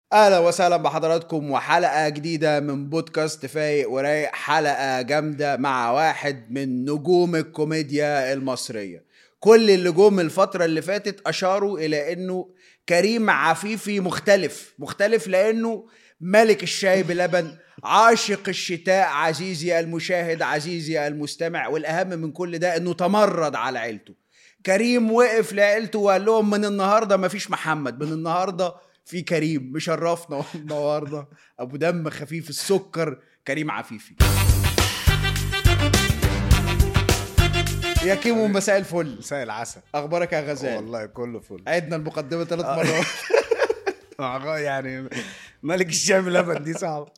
اهلا وسهلا بحضراتكم وحلقه جديده من بودكاست فايق ورايق حلقه جامده مع واحد من نجوم الكوميديا المصريه كل اللي جم الفتره اللي فاتت اشاروا الى انه كريم عفيفي مختلف مختلف لانه ملك الشاي بلبن عاشق الشتاء عزيزي المشاهد عزيزي المستمع والاهم من كل ده انه تمرد على عيلته كريم وقف لعيلته وقال لهم من النهارده مفيش محمد من النهارده في كريم مشرفنا ونورنا ابو دم خفيف السكر كريم عفيفي يا كيمو مساء الفل مساء العسل اخبارك يا غزال والله كله فل عدنا المقدمه ثلاث آه. مرات آه، يعني ملك الشاي بلبن دي صعبه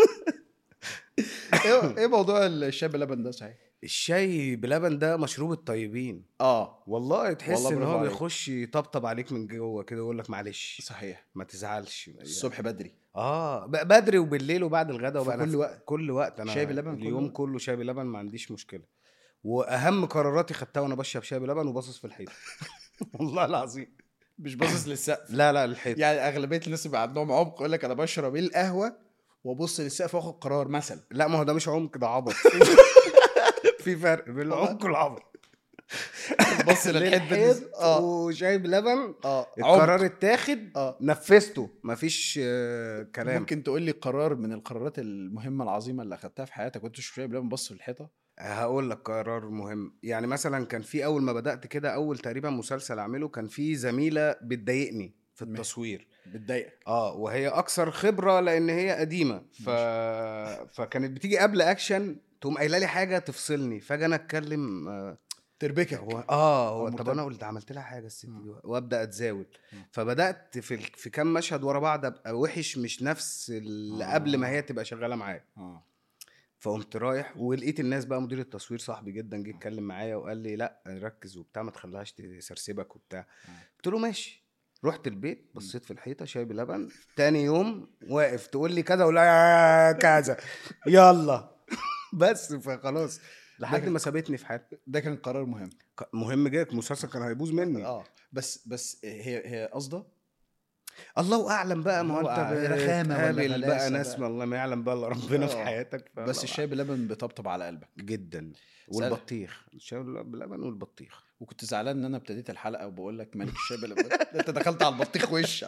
ايه إيه موضوع الشاي بلبن ده صحيح الشاي بلبن ده مشروب الطيبين اه والله تحس والله ان برافو هو عليك. بيخش يطبطب عليك من جوه كده ويقول لك معلش صحيح ما تزعلش الصبح بدري اه ب- بدري وبالليل وبعد الغداء في وبقى كل وقت. كل وقت انا شاي بلبن كل اليوم وقت. كله شاي بلبن ما عنديش مشكله واهم قراراتي خدتها وانا بشرب شاي بلبن وباصص في الحيط والله العظيم مش باصص للسقف لا لا الحيط يعني اغلبيه الناس اللي عندهم عمق يقول لك انا بشرب ايه القهوه وابص للسقف واخد قرار مثلا لا ما هو ده مش عمق ده عبط في فرق بين العمق والعبط بص للحيط بالنسبة- اه وشاي بلبن اه القرار اتاخد اه نفذته مفيش آه، كلام ممكن تقول لي قرار من القرارات المهمه العظيمه اللي اخدتها في حياتك وانت تشرب شاي بلبن بص في الحيطه هقول لك قرار مهم يعني مثلا كان في اول ما بدات كده اول تقريبا مسلسل اعمله كان في زميله بتضايقني في ماشي. التصوير بتضايقك اه وهي اكثر خبره لان هي قديمه ف... فكانت بتيجي قبل اكشن تقوم قايله لي حاجه تفصلني فاجي انا اتكلم آه، تربكك هو اه هو هو طب مرتبط. انا قلت عملت لها حاجه الست دي مم. وابدا اتزاول مم. فبدات في ال- في كام مشهد ورا بعض ابقى وحش مش نفس اللي آه. قبل ما هي تبقى شغاله معايا اه فقمت رايح ولقيت الناس بقى مدير التصوير صاحبي جدا جه اتكلم معايا وقال لي لا ركز وبتاع ما تخليهاش تسرسبك وبتاع قلت له ماشي رحت البيت بصيت في الحيطه شاي بلبن تاني يوم واقف تقول لي كذا ولا كذا يلا بس فخلاص لحد ما سابتني في حالي ده كان قرار مهم ك- مهم جدا المسلسل كان هيبوظ مني اه بس بس هي هي قصده الله اعلم بقى ما هو الله انت أعلم. رخامة ولا بتقابل غلاسة بقى ناس بقى. ما الله ما يعلم بقى الا ربنا في آه. حياتك بس فالله الشاي بلبن بيطبطب على قلبك جدا سأل- والبطيخ الشاي بلبن والبطيخ وكنت زعلان ان انا ابتديت الحلقه وبقول لك ملك الشاي بلبن انت دخلت على البطيخ وش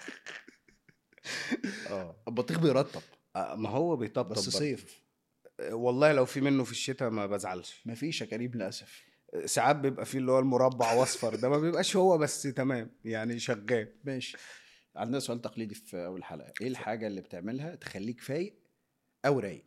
اه البطيخ بيرطب ما هو بيطبطب بس برضه. صيف آه، والله لو في منه في الشتاء ما بزعلش مفيش يا كريم للاسف آه، ساعات بيبقى فيه اللي هو المربع واصفر ده ما بيبقاش هو بس تمام يعني شغال ماشي عندنا سؤال تقليدي في اول حلقه ايه الحاجه اللي بتعملها تخليك فايق او رايق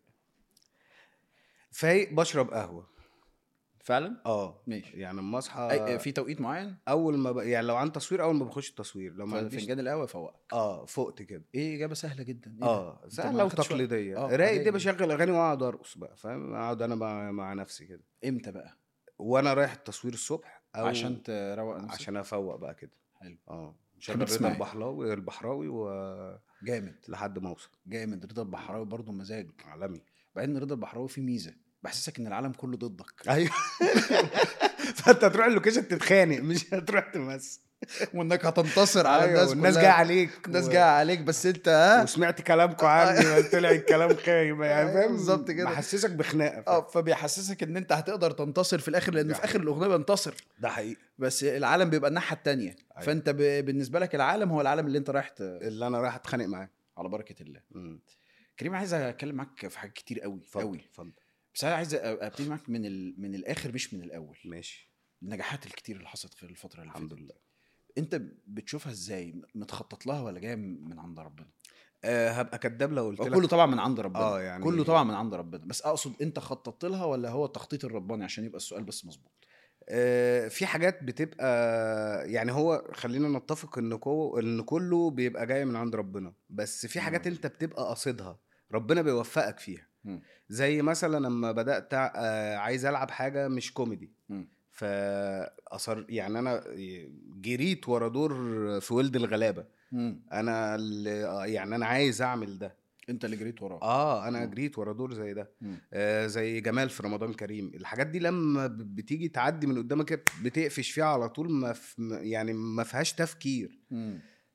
فايق بشرب قهوه فعلا اه ماشي يعني اما اصحى أي في توقيت معين اول ما ب... يعني لو عن تصوير اول ما بخش التصوير لو ما عنديش فنجان القهوه يفوقك اه فقت كده ايه اجابه سهله جدا إيه ده؟ اه أنت سهله ما خدتش وقت. وتقليديه آه، رايق عادية دي جدا. بشغل اغاني واقعد ارقص بقى فاهم اقعد انا مع, مع نفسي كده امتى بقى وانا رايح التصوير الصبح او عشان تروق نفسك عشان افوق بقى كده حلو اه تحب شغل رضا تسمع إيه؟ البحراوي البحراوي ولحد جامد ما اوصل جامد رضا البحراوي برضه مزاج عالمي بعدين رضا البحراوي فيه ميزه بحسسك ان العالم كله ضدك ايوه فانت تروح اللوكيشن تتخانق مش هتروح تمثل وانك هتنتصر على أيوة، الناس والناس كلها. جايه عليك الناس و- جايه عليك بس انت ها وسمعت كلامكم عني طلع الكلام خايب يعني أيوة، فاهم بالظبط كده. محسسك بخناقه اه فاهم؟ فبيحسسك ان انت هتقدر تنتصر في الاخر لان ده في اخر حقيقي. الاغنيه بينتصر ده حقيقي بس العالم بيبقى الناحيه التانية أيوة. فانت ب... بالنسبه لك العالم هو العالم اللي انت رايح ت... اللي انا رايح اتخانق معاه على بركه الله مم. كريم عايز اتكلم معاك في حاجات كتير قوي اتفضل قوي اتفضل بس انا عايز أ- ابتدي معاك من ال... من الاخر مش من الاول ماشي النجاحات الكتير اللي حصلت خلال الفتره اللي الحمد فاتت لله انت بتشوفها ازاي متخطط لها ولا جايه من عند ربنا أه هبقى كداب لو قلت لك كله طبعا من عند ربنا آه، يعني- كله طبعا من عند ربنا بس اقصد انت خططت لها ولا هو التخطيط الرباني عشان يبقى السؤال بس مظبوط آه، في حاجات بتبقى يعني هو خلينا نتفق ان كو ان كله بيبقى جاي من عند ربنا بس في حاجات مم. انت بتبقى قاصدها ربنا بيوفقك فيها مم. زي مثلا لما بدات آه، عايز العب حاجه مش كوميدي مم. فاصر يعني انا جريت ورا دور في ولد الغلابه مم. انا اللي آه، يعني انا عايز اعمل ده انت اللي جريت وراه اه انا مم. جريت ورا دور زي ده مم. آه زي جمال في رمضان كريم الحاجات دي لما ب- بتيجي تعدي من قدامك كده بتقفش فيها على طول ما ف... ما- يعني ما فيهاش تفكير مم.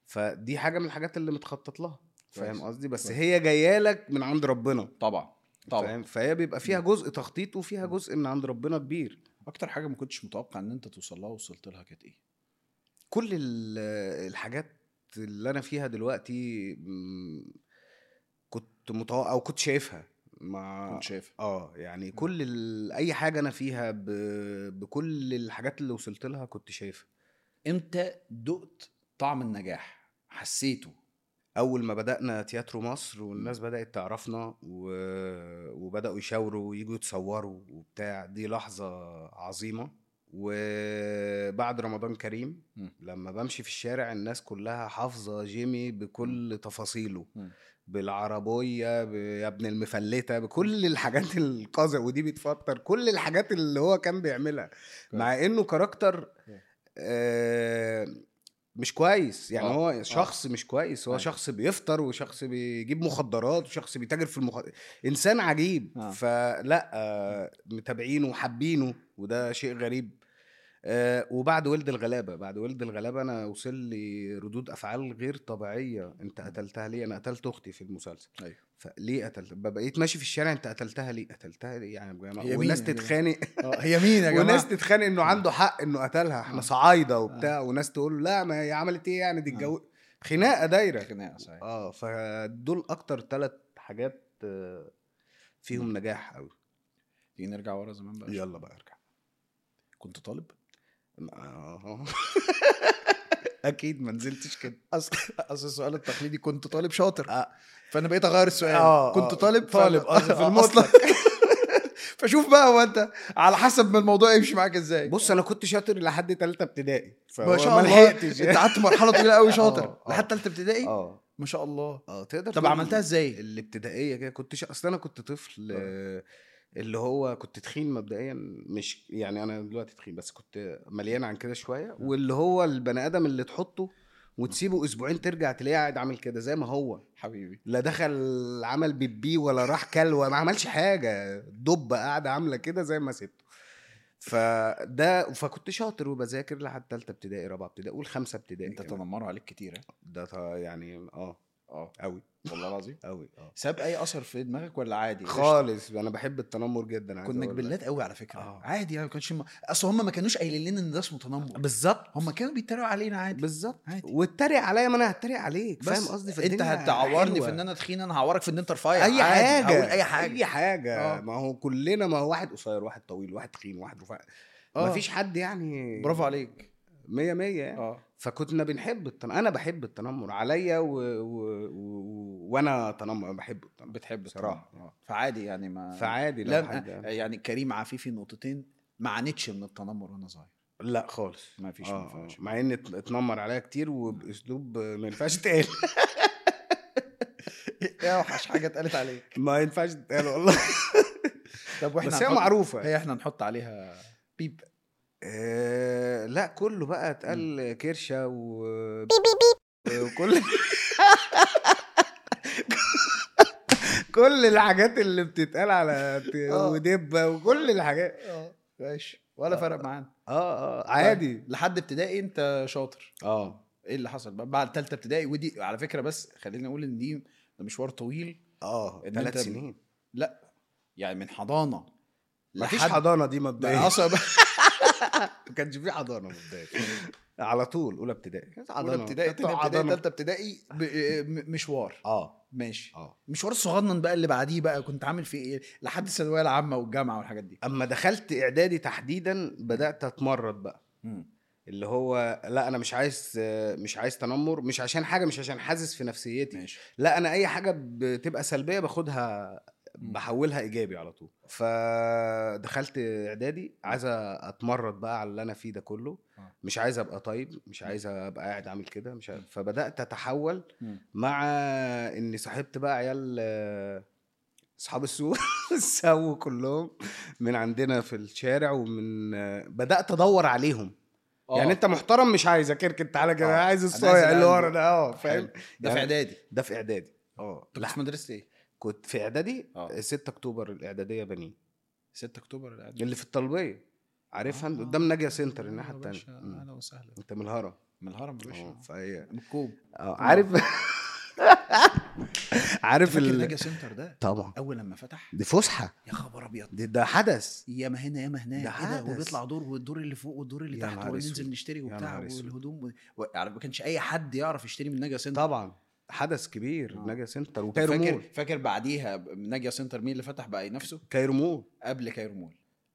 فدي حاجه من الحاجات اللي متخطط لها فاهم كويس. قصدي بس كويس. هي جايه لك من عند ربنا طبعا طبعا فاهم فهي بيبقى فيها جزء تخطيط وفيها جزء من عند ربنا كبير اكتر حاجه ما كنتش متوقع ان انت توصل لها وصلت لها كانت ايه كل ال- الحاجات اللي انا فيها دلوقتي م، كنت متوقع او كنت شايفها مع كنت شايف اه يعني كل ال... اي حاجه انا فيها ب... بكل الحاجات اللي وصلت لها كنت شايفها امتى دقت طعم النجاح حسيته اول ما بدانا تياترو مصر والناس بدات تعرفنا و... وبداوا يشاوروا ويجوا يتصوروا وبتاع دي لحظه عظيمه وبعد رمضان كريم مم. لما بمشي في الشارع الناس كلها حافظه جيمي بكل تفاصيله مم. بالعربيه ب... يا ابن المفلته بكل الحاجات القذره ودي بتفطر كل الحاجات اللي هو كان بيعملها مع انه كاركتر آه مش كويس يعني آه، هو آه. شخص مش كويس هو أيوة. شخص بيفطر وشخص بيجيب مخدرات وشخص بيتاجر في المخدرات انسان عجيب آه. فلا آه متابعينه وحابينه وده شيء غريب آه وبعد ولد الغلابه بعد ولد الغلابه انا وصل لي ردود افعال غير طبيعيه انت قتلتها ليه انا قتلت اختي في المسلسل ايوه فليه قتلت بقيت ماشي في الشارع انت قتلتها ليه قتلتها ليه يعني يا جماعة؟ هي مين والناس يا جماعة؟ تتخانق آه، هي مين يا جماعه وناس تتخانق انه عنده حق انه قتلها احنا آه. صعايده وبتاع وناس تقول له لا ما هي عملت ايه يعني دي آه. الجو خناقه دايره خناقه صحيح اه فدول اكتر ثلاث حاجات آه، فيهم نجاح قوي تيجي نرجع ورا زمان بقى يلا بقى ارجع كنت طالب آه. اكيد ما نزلتش كده اصل اصل السؤال التقليدي كنت طالب شاطر آه. فانا بقيت اغير السؤال آه، كنت آه. طالب طالب، فأنا- قصدي في آه، المطلق. أصلاً. فشوف بقى هو انت على حسب ما الموضوع يمشي معاك ازاي بص انا كنت شاطر لحد ثالثه ابتدائي فهو ما شاء ما الله لحقتش انت قعدت مرحله طويله قوي شاطر آه، آه. لحد ثالثه ابتدائي اه ما شاء الله اه تقدر طب تقول عملتها ازاي الابتدائيه كده كنت ش... اصل انا كنت طفل آه، اللي هو كنت تخين مبدئيا مش يعني انا دلوقتي تخين بس كنت مليان عن كده شويه واللي هو البني ادم اللي تحطه وتسيبه اسبوعين ترجع تلاقيه قاعد عامل كده زي ما هو حبيبي لا دخل عمل بيبي ولا راح كلوه ما عملش حاجه دب قاعده عامله كده زي ما سبته فده فكنت شاطر وبذاكر لحد ثالثه ابتدائي رابعه ابتدائي قول خمسه ابتدائي انت كمان. تنمروا عليك كتير ها؟ ده ط- يعني اه اه قوي والله العظيم قوي اه ساب اي اثر في دماغك ولا عادي خالص انا بحب التنمر جدا عايز كنا أقول لك. جبلات قوي على فكره آه. عادي يعني ما كانش م... اصل هم ما كانوش قايلين لنا ان ده اسمه تنمر بالظبط هم كانوا بيتريقوا علينا عادي بالظبط عادي. واتريق عليا ما انا هتريق عليك بس فاهم قصدي انت فالدنيا هتعورني حلوة. في ان انا تخين انا هعورك في ان انت رفيع اي عادي، حاجه هقول اي حاجه اي حاجه آه. ما هو كلنا ما هو واحد قصير واحد طويل واحد تخين واحد رفيع آه. ما فيش حد يعني برافو عليك مية مية يعني. اه فكنا بنحب التنمر انا بحب التنمر عليا و... و... و... وانا تنمر بحب التنمر بتحب بصراحة. التنمر. آه. فعادي يعني ما فعادي لو لا حد يعني كريم عفيفي نقطتين ما عانتش من التنمر وانا صغير لا خالص ما فيش آه، ما ينفعش. آه. مع ان ات- اتنمر عليا كتير وباسلوب ما ينفعش تقال ايه اوحش حاجه اتقالت عليك ما ينفعش تقال والله طب واحنا بس هي هنحط- معروفه هي احنا نحط عليها بيب آه لا كله بقى اتقال كرشه و وكل كل الحاجات اللي بتتقال على ت- آه. ودبه وكل الحاجات اه ماشي ولا فرق معانا اه اه عادي لحد ابتدائي انت شاطر اه ايه اللي حصل بقى بعد ثالثه ابتدائي ودي على فكره بس خلينا نقول ان دي ده مشوار طويل اه إن ثلاث أنت- سنين لا يعني من حضانه مفيش لحد- حضانه دي بقى مبدئيا اصلا ما كانش في حضانه مبدئيا على طول اولى ابتدائي كانت اولى حضانة. ابتدائي كانت تانية ابتدائي حضانة. ثالثه ابتدائي ب- م- مشوار اه ماشي اه مشوار الصغنن بقى اللي بعديه بقى كنت عامل فيه ايه لحد الثانويه العامه والجامعه والحاجات دي اما دخلت اعدادي تحديدا بدات اتمرد بقى اللي هو لا انا مش عايز مش عايز تنمر مش عشان حاجه مش عشان حاسس في نفسيتي ماشي لا انا اي حاجه بتبقى سلبيه باخدها مم. بحولها ايجابي على طول فدخلت اعدادي عايز اتمرد بقى على اللي انا فيه ده كله آه. مش عايز ابقى طيب مش عايز ابقى قاعد عامل كده مش عايز. فبدات اتحول مم. مع اني صاحبت بقى عيال آه، اصحاب السوق السو كلهم من عندنا في الشارع ومن آه، بدات ادور عليهم يعني انت محترم مش عايزك اركن تعالى كده آه. عايز أنا الصايع عايز اللي ورا القلب. ده اه حلو. فاهم ده في يعني اعدادي ده في اعدادي اه كنت في مدرسه ايه؟ كنت في اعدادي آه. 6 اكتوبر الاعداديه بنين 6 اكتوبر الاعدادي اللي في الطلبيه عارفها آه. قدام ناجيا سنتر آه الناحيه يا الثانيه باشا، اهلا وسهلا انت من الهرم من الهرم يا باشا اه فهي من الكوم اه عارف عارف فاكر ال... النجا سنتر ده طبعا اول لما فتح دي فسحه يا خبر ابيض دي ده حدث يا ما هنا يا ما هناك ده ايه ده حدث. وبيطلع دور والدور اللي فوق والدور اللي يا تحت نهار وننزل اسود. نشتري يا وبتاع نهار اسود. والهدوم و... و... يعني ما كانش اي حد يعرف يشتري من نجا سنتر طبعا حدث كبير آه. نجا سنتر طب وكايرو فاكر مول فاكر بعديها نجا سنتر مين اللي فتح بقى نفسه كايرو مول قبل كايرو مول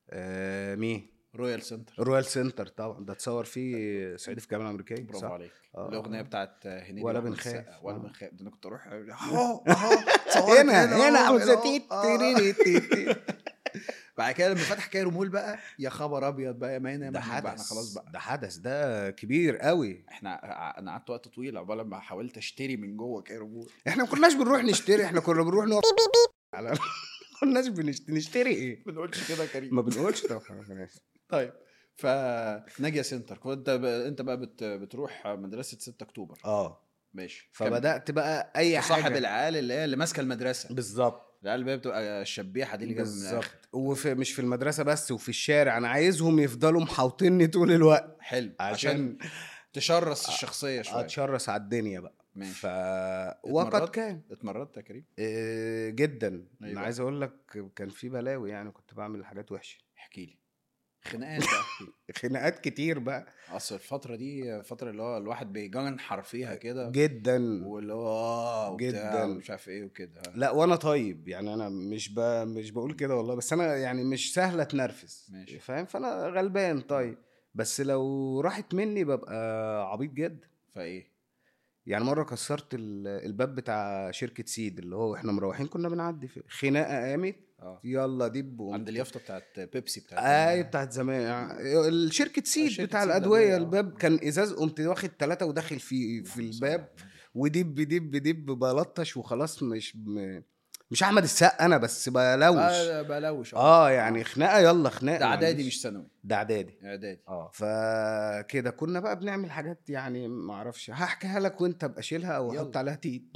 آه مين رويال سنتر رويال سنتر طبعا ده اتصور فيه صعيدي في الجامعه الامريكيه برافو صح؟ عليك آه. الاغنيه بتاعت هنيدي ولا وأحمد بنخاف. السقا، ولا آه. بنخاف ده انا كنت اروح اهو اهو صورت هنا هنا أهو، عاوزة أهو. تيت آه. تيريري تيت تيت. بعد كده لما فتح كايرو مول بقى يا خبر ابيض بقى يا ما هنا يا ده ما هناك بقى، حدث احنا خلاص بقى ده حدث ده كبير قوي احنا ع- انا قعدت وقت طويل عقبال لما حاولت اشتري من جوه كايرو مول احنا ما كناش بنروح نشتري احنا كنا بنروح نقف على ما كناش بنشتري نشتري ايه ما بنقولش كده يا كريم ما بنقولش طبعا طيب فناجيا سنتر كنت بقى انت بقى بت... بتروح مدرسه 6 اكتوبر اه ماشي فبدات بقى اي صاحب حاجه العيال اللي هي اللي ماسكه المدرسه بالظبط العيال اللي هي بتبقى الشبيحه دي اللي جايه من بالظبط الاخر وفي مش في المدرسه بس وفي الشارع انا عايزهم يفضلوا محاوطيني طول الوقت حلو عشان عشان تشرس الشخصيه شويه اتشرس على الدنيا بقى ماشي ف وقد اتمرنت؟ كان اتمرنت يا كريم إيه جدا أيوة. انا عايز اقول لك كان في بلاوي يعني كنت بعمل حاجات وحشه احكي لي خناقات بقى احكي لي. خناقات كتير بقى اصل الفتره دي فتره اللي هو الواحد بيجنحر فيها كده جدا واللي هو اه وبتاع جداً. ومش عارف ايه وكده لا وانا طيب يعني انا مش ب... مش بقول كده والله بس انا يعني مش سهل اتنرفز ماشي. فاهم فانا غلبان طيب بس لو راحت مني ببقى عبيط جدا فايه يعني مره كسرت ال- الباب بتاع شركه سيد اللي هو احنا مروحين كنا بنعدي في خناقه قامت اه يلا دب وقمت- عند اليافطه بتاعت بيبسي بتاعت اي بتاعت زمان يعني شركه سيد شركة بتاع سيد الادويه الأدوية، آه. الباب كان ازاز قمت واخد ثلاثه وداخل في في الباب ودب دب دب بلطش وخلاص مش م... مش احمد السقا انا بس بلوش آه بلوش اه يعني خناقه يلا خناقه ده اعدادي معلش. مش ثانوي ده اعدادي اعدادي اه فكده كنا بقى بنعمل حاجات يعني ما اعرفش هحكيها لك وانت ابقى شيلها او يلا. احط عليها تيت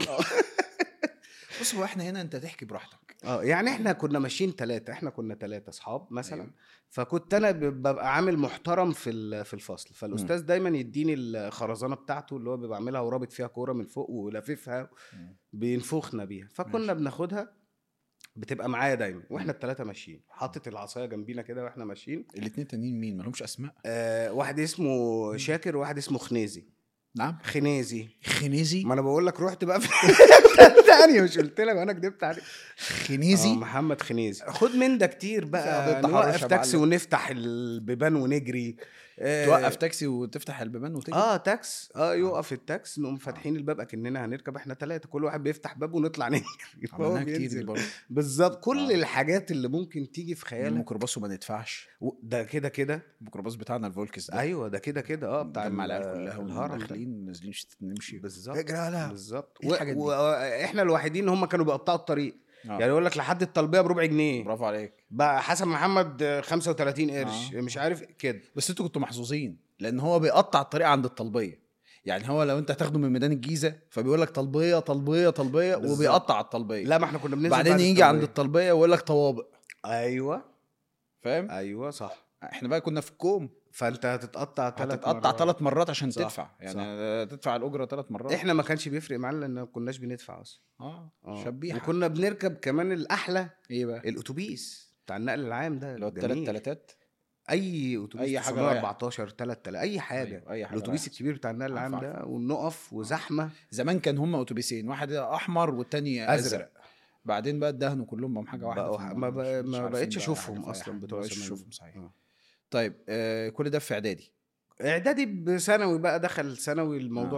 بص هو احنا هنا انت تحكي براحتك اه يعني احنا كنا ماشيين ثلاثه احنا كنا ثلاثه اصحاب مثلا أيوة. فكنت انا ب- ببقى عامل محترم في ال- في الفصل فالاستاذ دايما يديني الخرزانه بتاعته اللي هو بيبقى عاملها ورابط فيها كوره من فوق ولاففها مم. بينفخنا بيها فكنا ماشي. بناخدها بتبقى معايا دايما واحنا الثلاثه ماشيين حاطط العصايه جنبينا كده واحنا ماشيين الاثنين تانيين مين مالهمش اسماء آه واحد اسمه شاكر وواحد اسمه خنيزي نعم خنيزي خنيزي ما انا بقول لك رحت بقى في تانية مش قلت لك وانا كدبت عليك خنيزي آه محمد خنيزي خد من ده كتير في بقى قضية تحرش نوقف يا تاكسي معلم. ونفتح البيبان ونجري آه، توقف تاكسي وتفتح البيبان وتجري اه تاكس اه يقف التاكس نقوم فاتحين الباب اكننا هنركب احنا ثلاثه كل واحد بيفتح باب ونطلع نجري فهو عملناها كتير دي بينزل. برضه بالظبط كل آه. الحاجات اللي ممكن تيجي في خيالك الميكروباص وما ندفعش و- ده كده كده الميكروباص بتاعنا الفولكس ده ايوه ده كده كده اه بتاع جمع ال- العيال كلها الهرم ده. داخلين نازلين شت- نمشي بالظبط اجري يلا بالظبط إيه الحاجات دي؟ واحنا الوحيدين هم كانوا بيقطعوا الطريق آه. يعني يقول لك لحد الطلبيه بربع جنيه برافو عليك بقى حسن محمد آه، 35 قرش آه. مش عارف كده بس انتوا كنتوا محظوظين لان هو بيقطع الطريق عند الطلبيه يعني هو لو انت هتاخده من ميدان الجيزه فبيقول لك طلبيه طلبيه طلبيه بالظبط. وبيقطع الطلبيه لا ما احنا كنا بننزل بعدين بعد يجي عند الطلبية. الطلبيه ويقول لك طوابق ايوه فاهم ايوه صح احنا بقى كنا في الكوم فانت هتتقطع ثلاث هتتقطع ثلاث مرات عشان صح، تدفع يعني صح. تدفع الاجره ثلاث مرات احنا ما كانش بيفرق معانا لان ما كناش بندفع اصلا اه آه. شبيحه وكنا بنركب كمان الاحلى ايه بقى الاتوبيس بتاع النقل العام ده اللي هو الثلاث الجميل. تلاتات اي اتوبيس أي حاجة 14 3000 اي حاجه أيوة، اي حاجه الاتوبيس رايحة. الكبير بتاع النقل العام عارف، ده ونقف وزحمه زمان كان هم اتوبيسين واحد احمر والتاني ازرق, أزرق. بعدين بقى ادهنوا كلهم بقوا حاجه واحده بقوا في ح- الموضوع. ما بق- مش- مش ما عارفين بقتش بقى أشوفهم حاجة في أي أصلاً حاجة. بتوع ما بقتش زمان. اشوفهم صحيح آه. طيب آه كل ده في اعدادي اعدادي بثانوي بقى دخل ثانوي الموضوع آه.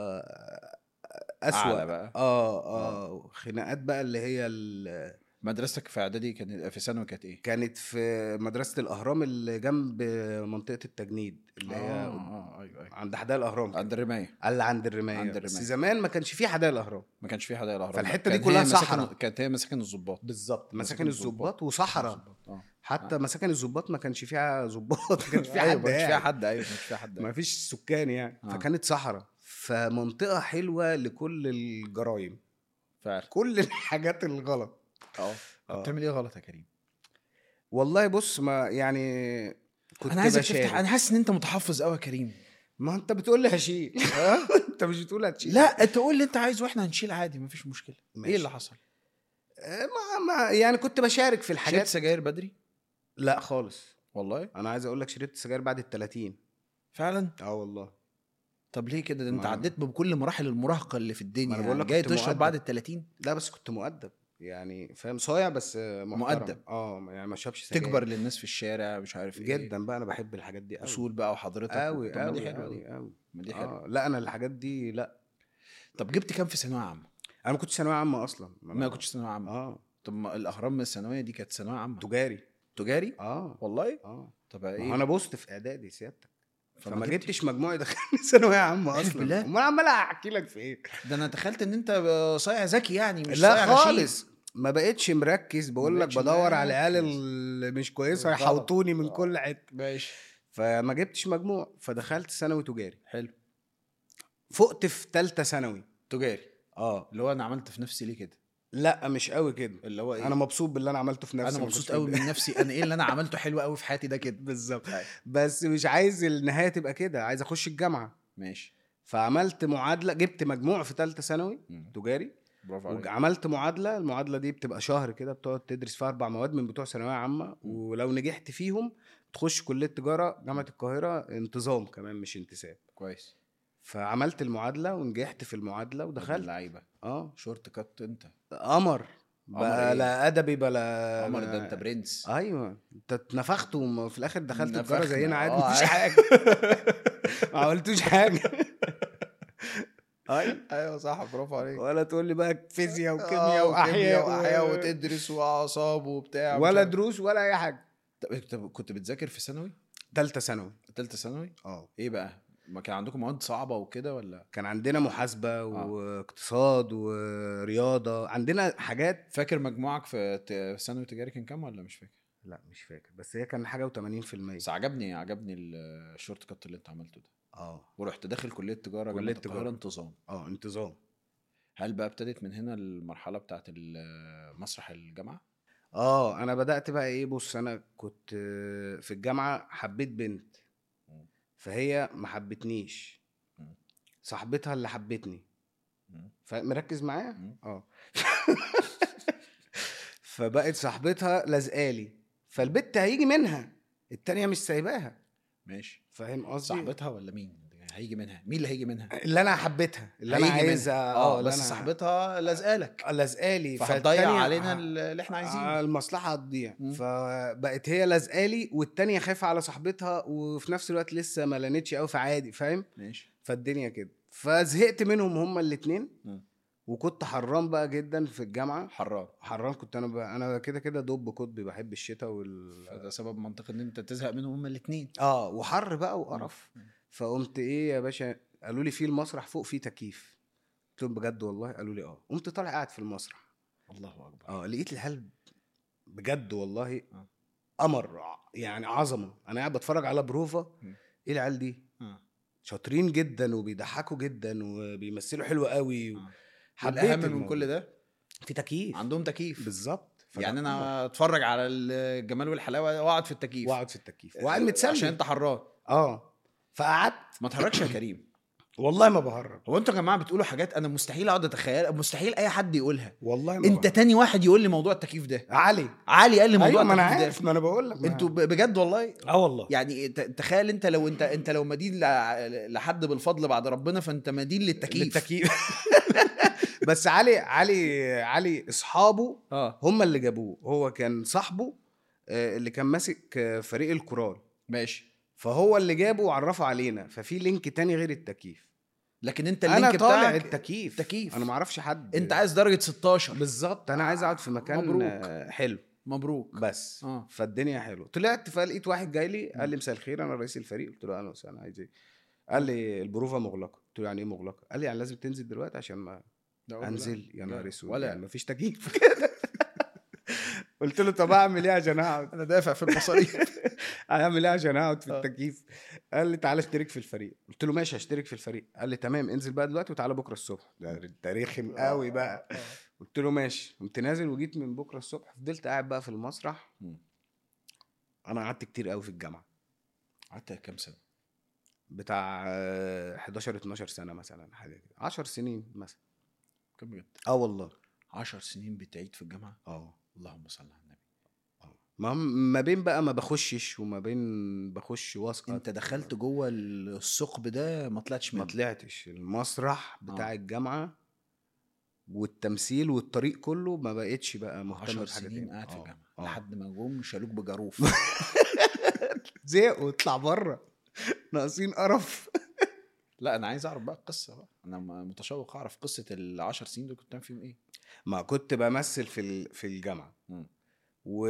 بقى أعلى اسوأ بقى. اه اه خناقات بقى اللي هي ال- مدرستك في اعدادي كانت في ثانوي كانت ايه؟ كانت في مدرسه الاهرام اللي جنب منطقه التجنيد اللي هي اه اه ايوه ايوه عند حدائق الاهرام عند الرمايه اللي عند الرمايه عند بس الرماية. زمان ما كانش فيه حدائق الاهرام ما كانش في حدائق الاهرام فالحتة دي كانت كلها هي مساكن- صحراء. كانت هي مساكن الضباط بالظبط مساكن مساكن الظباط وصحراء اه حتى مساكن الظباط ما كانش فيها ظباط ما كانش فيها أيوة، حد ما كانش فيها قاعد. حد ايوه ما كانش فيها حد ما فيش سكان يعني آه. فكانت صحراء فمنطقه حلوه لكل الجرايم فعلا كل الحاجات الغلط اه آه. بتعمل ايه غلط يا كريم؟ والله بص ما يعني كنت انا عايزك بشارك. تفتح انا حاسس ان انت متحفظ قوي يا كريم ما انت بتقول لي هشيل انت مش بتقول هتشيل لا انت قول اللي انت عايزه واحنا هنشيل عادي مفيش مشكله ماشي. ايه اللي حصل آه، ما, ما يعني كنت بشارك في شربت الحاجات سجاير بدري لا خالص والله انا عايز اقول لك شربت سجاير بعد ال 30 فعلا اه والله طب ليه كده ده انت ما- عديت بكل مراحل المراهقه اللي في الدنيا ما أنا يعني بقول لك جاي كنت تشرب مؤدب. بعد ال 30 لا بس كنت مؤدب يعني فاهم صايع بس آه، محترم. مؤدب. اه يعني ما شربش سجاير تكبر للناس في الشارع مش عارف ايه جدا بقى انا بحب الحاجات دي قوي اصول بقى وحضرتك قوي طب ما دي قوي حلوه قوي دي قوي ما دي حلوه آه لا انا الحاجات دي لا طب جبت كام في ثانويه عامه انا ما كنتش ثانويه عامه اصلا ما كنتش ثانويه عامه اه طب ما الاهرام من الثانويه دي كانت ثانويه عامه تجاري تجاري اه والله اه طب ما هو ايه انا بوست في اعدادي سيادتك فما فما جبتش. جبتش مجموع يدخلني ثانويه عامه أعوذ اصلا بالله. امال عمال احكي لك في ايه ده انا تخيلت ان انت صايع ذكي يعني مش لا صايع غشيم. خالص ما بقتش مركز بقول لك بقتش بدور على العيال مركز. اللي مش كويسه غلط. يحوطوني من آه. كل حته ماشي فما جبتش مجموع فدخلت ثانوي تجاري حلو فقت في ثالثه ثانوي تجاري اه اللي هو انا عملت في نفسي ليه كده لا مش قوي كده اللي هو ايه انا مبسوط باللي انا عملته في نفسي انا ما مبسوط كنتش قوي متضايق. من نفسي انا ايه اللي انا عملته حلو قوي في حياتي ده كده بالظبط أيوة. بس مش عايز النهايه تبقى كده عايز اخش الجامعه ماشي فعملت معادله جبت مجموع في ثالثه ثانوي مم. تجاري برافو عليك وعملت معادله المعادله دي بتبقى شهر كده بتقعد تدرس فيها اربع مواد من بتوع ثانويه عامه ولو نجحت فيهم تخش كليه تجاره جامعه القاهره انتظام كمان مش انتساب كويس فعملت المعادله ونجحت في المعادله دخلت ودخلت لعيبه اه شورت كات انت قمر قمر بقى إيه؟ لا ادبي بلا عمر ده انت برنس ايوه انت اتنفخت وفي الاخر دخلت نفخنا. تجاره زينا عادي آه، مفيش عادي. حاجه ما عملتوش حاجه ايوه ايوه صح برافو عليك ولا تقول لي بقى فيزياء آه، وكيمياء واحياء واحياء و- وتدرس واعصاب وبتاع مش ولا عارف. دروس ولا اي حاجه طب انت كنت بتذاكر في ثانوي ثالثه ثانوي ثالثه ثانوي اه ايه بقى ما كان عندكم مواد صعبه وكده ولا كان عندنا محاسبه واقتصاد ورياضه عندنا حاجات فاكر مجموعك في ت- ثانوي تجاري كان كام ولا مش فاكر لا مش فاكر بس هي كان حاجه و80% بس عجبني عجبني الشورت كات اللي انت عملته ده اه ورحت داخل كليه تجاره كلية كليه القاهره تجارة. انتظام اه انتظام هل بقى ابتدت من هنا المرحله بتاعت ال- مسرح الجامعه اه انا بدات بقى ايه بص انا كنت آه، في الجامعه حبيت بنت مم. فهي ما حبتنيش مم. صاحبتها اللي حبتني مم. فمركز معايا مم. اه فبقت صاحبتها لازقالي فالبت هيجي منها التانية مش سايباها ماشي فاهم قصدي صاحبتها ولا مين هيجي منها مين اللي هيجي منها اللي انا حبيتها اللي انا هيجي منها. عايزها اه اللي بس أنا- صاحبتها لازقالك لازقالي فهتضيع فالتانية علينا ه- اللي احنا آه، عايزينه المصلحه هتضيع مم. فبقت هي لازقالي والتانية خايفه على صاحبتها وفي نفس الوقت لسه ما لانتش قوي فعادي فاهم ماشي فالدنيا كده فزهقت منهم هما الاتنين مم. وكنت حران بقى جدا في الجامعه حرام حران كنت انا بقى انا كده كده دب قطبي بحب الشتاء وال فده سبب منطقي ان انت تزهق منهم هما الاثنين اه وحر بقى وقرف مم. فقمت ايه يا باشا قالوا لي في المسرح فوق فيه تكييف قلت لهم بجد والله قالوا لي اه قمت طالع قاعد في المسرح الله اكبر اه لقيت العيال بجد والله آه. قمر ع- يعني عظمه انا قاعد بتفرج على بروفا مم. ايه العيال دي آه. شاطرين جدا وبيضحكوا جدا وبيمثلوا حلو قوي آه. حبيت والاهم من الموضوع. كل ده في تكييف عندهم تكييف بالظبط فده يعني قمر. انا اتفرج على الجمال والحلاوه واقعد في التكييف واقعد في التكييف وقاعد متسلي عشان انت حران اه فقعدت ما تهرجش يا كريم والله ما بهرج هو انتوا يا جماعه بتقولوا حاجات انا مستحيل اقعد اتخيل مستحيل اي حد يقولها والله ما انت بهرج. تاني واحد يقول لي موضوع التكييف ده علي علي قال لي موضوع ايوه ما انا التكييف عارف ده ما انا بقول لك ما- انتوا ب- بجد والله اه والله يعني ت- تخيل انت لو انت انت لو مدين ل- لحد بالفضل بعد ربنا فانت مدين للتكييف للتكييف بس علي علي علي اصحابه اه هم اللي جابوه هو كان صاحبه آه، اللي كان ماسك آه، فريق الكورال ماشي فهو اللي جابه وعرفه علينا ففي لينك تاني غير التكييف لكن انت انا اللينك طالع بتاعك التكييف تكييف. انا ما اعرفش حد انت عايز درجه 16 بالظبط انا عايز اقعد في مكان مبروك. آه، حلو مبروك بس اه فالدنيا حلوه طلعت فلقيت واحد جاي لي قال لي مساء الخير انا رئيس الفريق قلت له اهلا وسهلا عايز ايه قال لي البروفه مغلقه قلت له يعني ايه مغلقه قال لي يعني لازم تنزل دلوقتي عشان ما انزل يا نهار اسود ولا يعني مفيش تكييف كده قلت له طب اعمل ايه عشان اقعد انا دافع في المصاريف اعمل ايه عشان اقعد في آه. التكييف قال لي تعالى اشترك في الفريق قلت له ماشي هشترك في الفريق قال لي تمام انزل بقى دلوقتي وتعالى بكره الصبح ده انت رخم قوي بقى قلت له ماشي قمت نازل وجيت من بكره الصبح فضلت قاعد بقى في المسرح مم. انا قعدت كتير قوي في الجامعه قعدت كام سنه بتاع آه، 11 12 سنه مثلا حاجه كده 10 سنين مثلا كم بجد اه والله 10 سنين بتعيد في الجامعه اه اللهم صل على النبي ما ما بين بقى ما بخشش وما بين بخش واسقط انت دخلت جوه الثقب ده ما طلعتش ما منه طلعتش المسرح بتاع آه. الجامعه والتمثيل والطريق كله ما بقتش بقى مهتم 10 بحاجه سنين تاني. قاعد في آه، الجامعه آه. لحد ما جم شالوك بجاروف زهقوا اطلع بره ناقصين قرف لا انا عايز اعرف بقى القصه بقى انا م- متشوق اعرف قصه ال 10 سنين دول كنت بتعمل فيهم ايه ما كنت بمثل في ال- في الجامعه مم. و...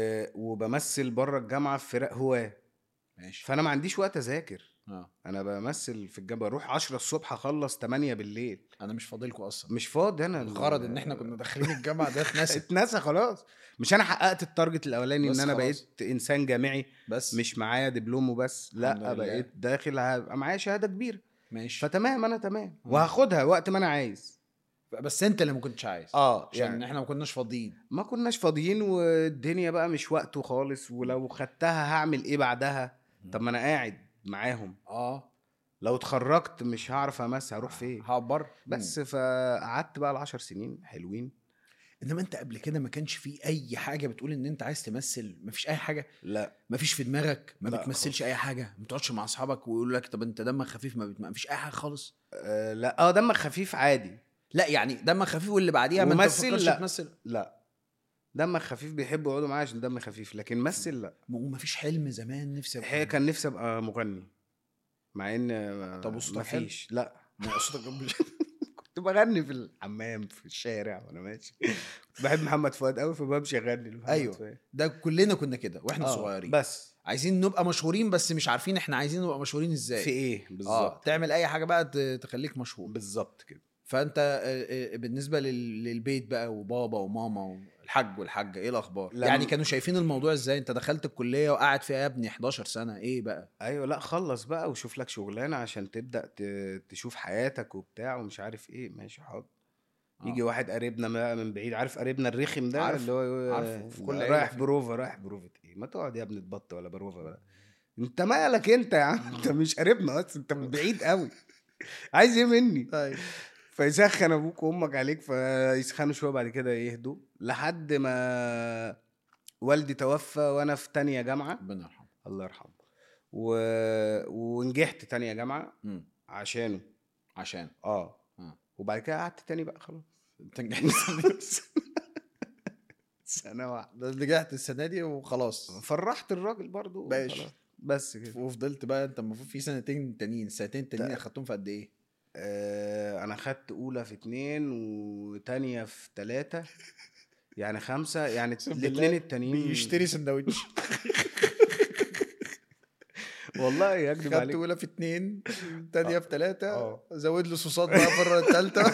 وبمثل بره الجامعه في فرق هواه ماشي فانا ما عنديش وقت اذاكر اه انا بمثل في الجامعه بروح 10 الصبح اخلص 8 بالليل انا مش فاضلكم اصلا مش فاضي انا الغرض ان احنا كنا داخلين الجامعه ده اتنسى اتنسى خلاص مش انا حققت التارجت الاولاني بس ان انا خلاص. بقيت انسان جامعي بس مش معايا دبلوم وبس الحمد لا لله. بقيت داخل هبقى معايا شهاده كبيره ماشي فتمام انا تمام مم. وهاخدها وقت ما انا عايز بس انت اللي ما كنتش عايز اه عشان يعني احنا ما كناش فاضيين ما كناش فاضيين والدنيا بقى مش وقته خالص ولو خدتها هعمل ايه بعدها طب ما انا قاعد معاهم اه لو اتخرجت مش هعرف امثل هروح فين هعبر بس فقعدت بقى العشر سنين حلوين انما انت قبل كده ما كانش في اي حاجه بتقول ان انت عايز تمثل ما فيش اي حاجه لا ما فيش في دماغك ما لا بتمثلش اي حاجه ما بتقعدش مع اصحابك ويقولوا لك طب انت دمك خفيف ما, بت... ما فيش اي حاجه خالص آه لا اه دمك خفيف عادي لا يعني دمك خفيف واللي بعديها ما انت ممثل بتفكرش لا. تمثل لا دمك خفيف بيحبوا يقعدوا معايا عشان دمي خفيف لكن مثل لا وما فيش حلم زمان نفسي أبقى- هي كان نفسي ابقى مغني مع ان آه، طب وصوتك حلو؟ مفيش لا ما صوتك مش- كنت بغني في الحمام في الشارع وانا ماشي كنت بحب محمد فؤاد قوي فبمشي اغني لمحمد أيوة. فؤاد. ده كلنا كنا كده واحنا آه، صغيرين بس عايزين نبقى مشهورين بس مش عارفين احنا عايزين نبقى مشهورين ازاي في ايه اه بالظبط تعمل اي حاجه بقى ت- تخليك مشهور بالظبط كده فانت آه، آه، بالنسبه لل- للبيت بقى وبابا وماما والحاج والحاجه ايه الاخبار لما- يعني كانوا شايفين الموضوع ازاي انت دخلت الكليه وقاعد فيها يا ابني 11 سنه ايه بقى ايوه لا خلص بقى وشوف لك شغلانه عشان تبدا ت- تشوف حياتك وبتاع ومش عارف ايه ماشي حاضر آه. يجي واحد قريبنا بقى من بعيد عارف قريبنا الرخم ده عارف- اللي هو عارفه، في كل عيلة رايح فيه. بروفا رايح بروفا ايه ما تقعد يا ابني تبط ولا بروفا ولا انت مالك انت يا عم انت مش قريبنا اصلا انت من بعيد قوي عايز ايه مني طيب فيسخن ابوك وامك عليك فيسخنوا شويه بعد كده يهدوا لحد ما والدي توفى وانا في تانية جامعه ربنا يرحمه الله يرحمه و... ونجحت تانية جامعه مم. عشانه عشان اه آه. وبعد كده قعدت تاني بقى خلاص انت نجحت سنه واحده نجحت السنه دي وخلاص فرحت الراجل برضو ماشي. خلاص. بس كده وفضلت بقى انت المفروض في سنتين تانيين السنتين التانيين ده- اخدتهم في قد ايه؟ آه انا خدت اولى في اتنين وتانية في تلاتة يعني خمسة يعني أقسم الاتنين بالله التانيين بيشتري سندوتش والله يكذب خدت عليك اولى في اتنين تانية في تلاتة اه. زود له صوصات بقى بره التالتة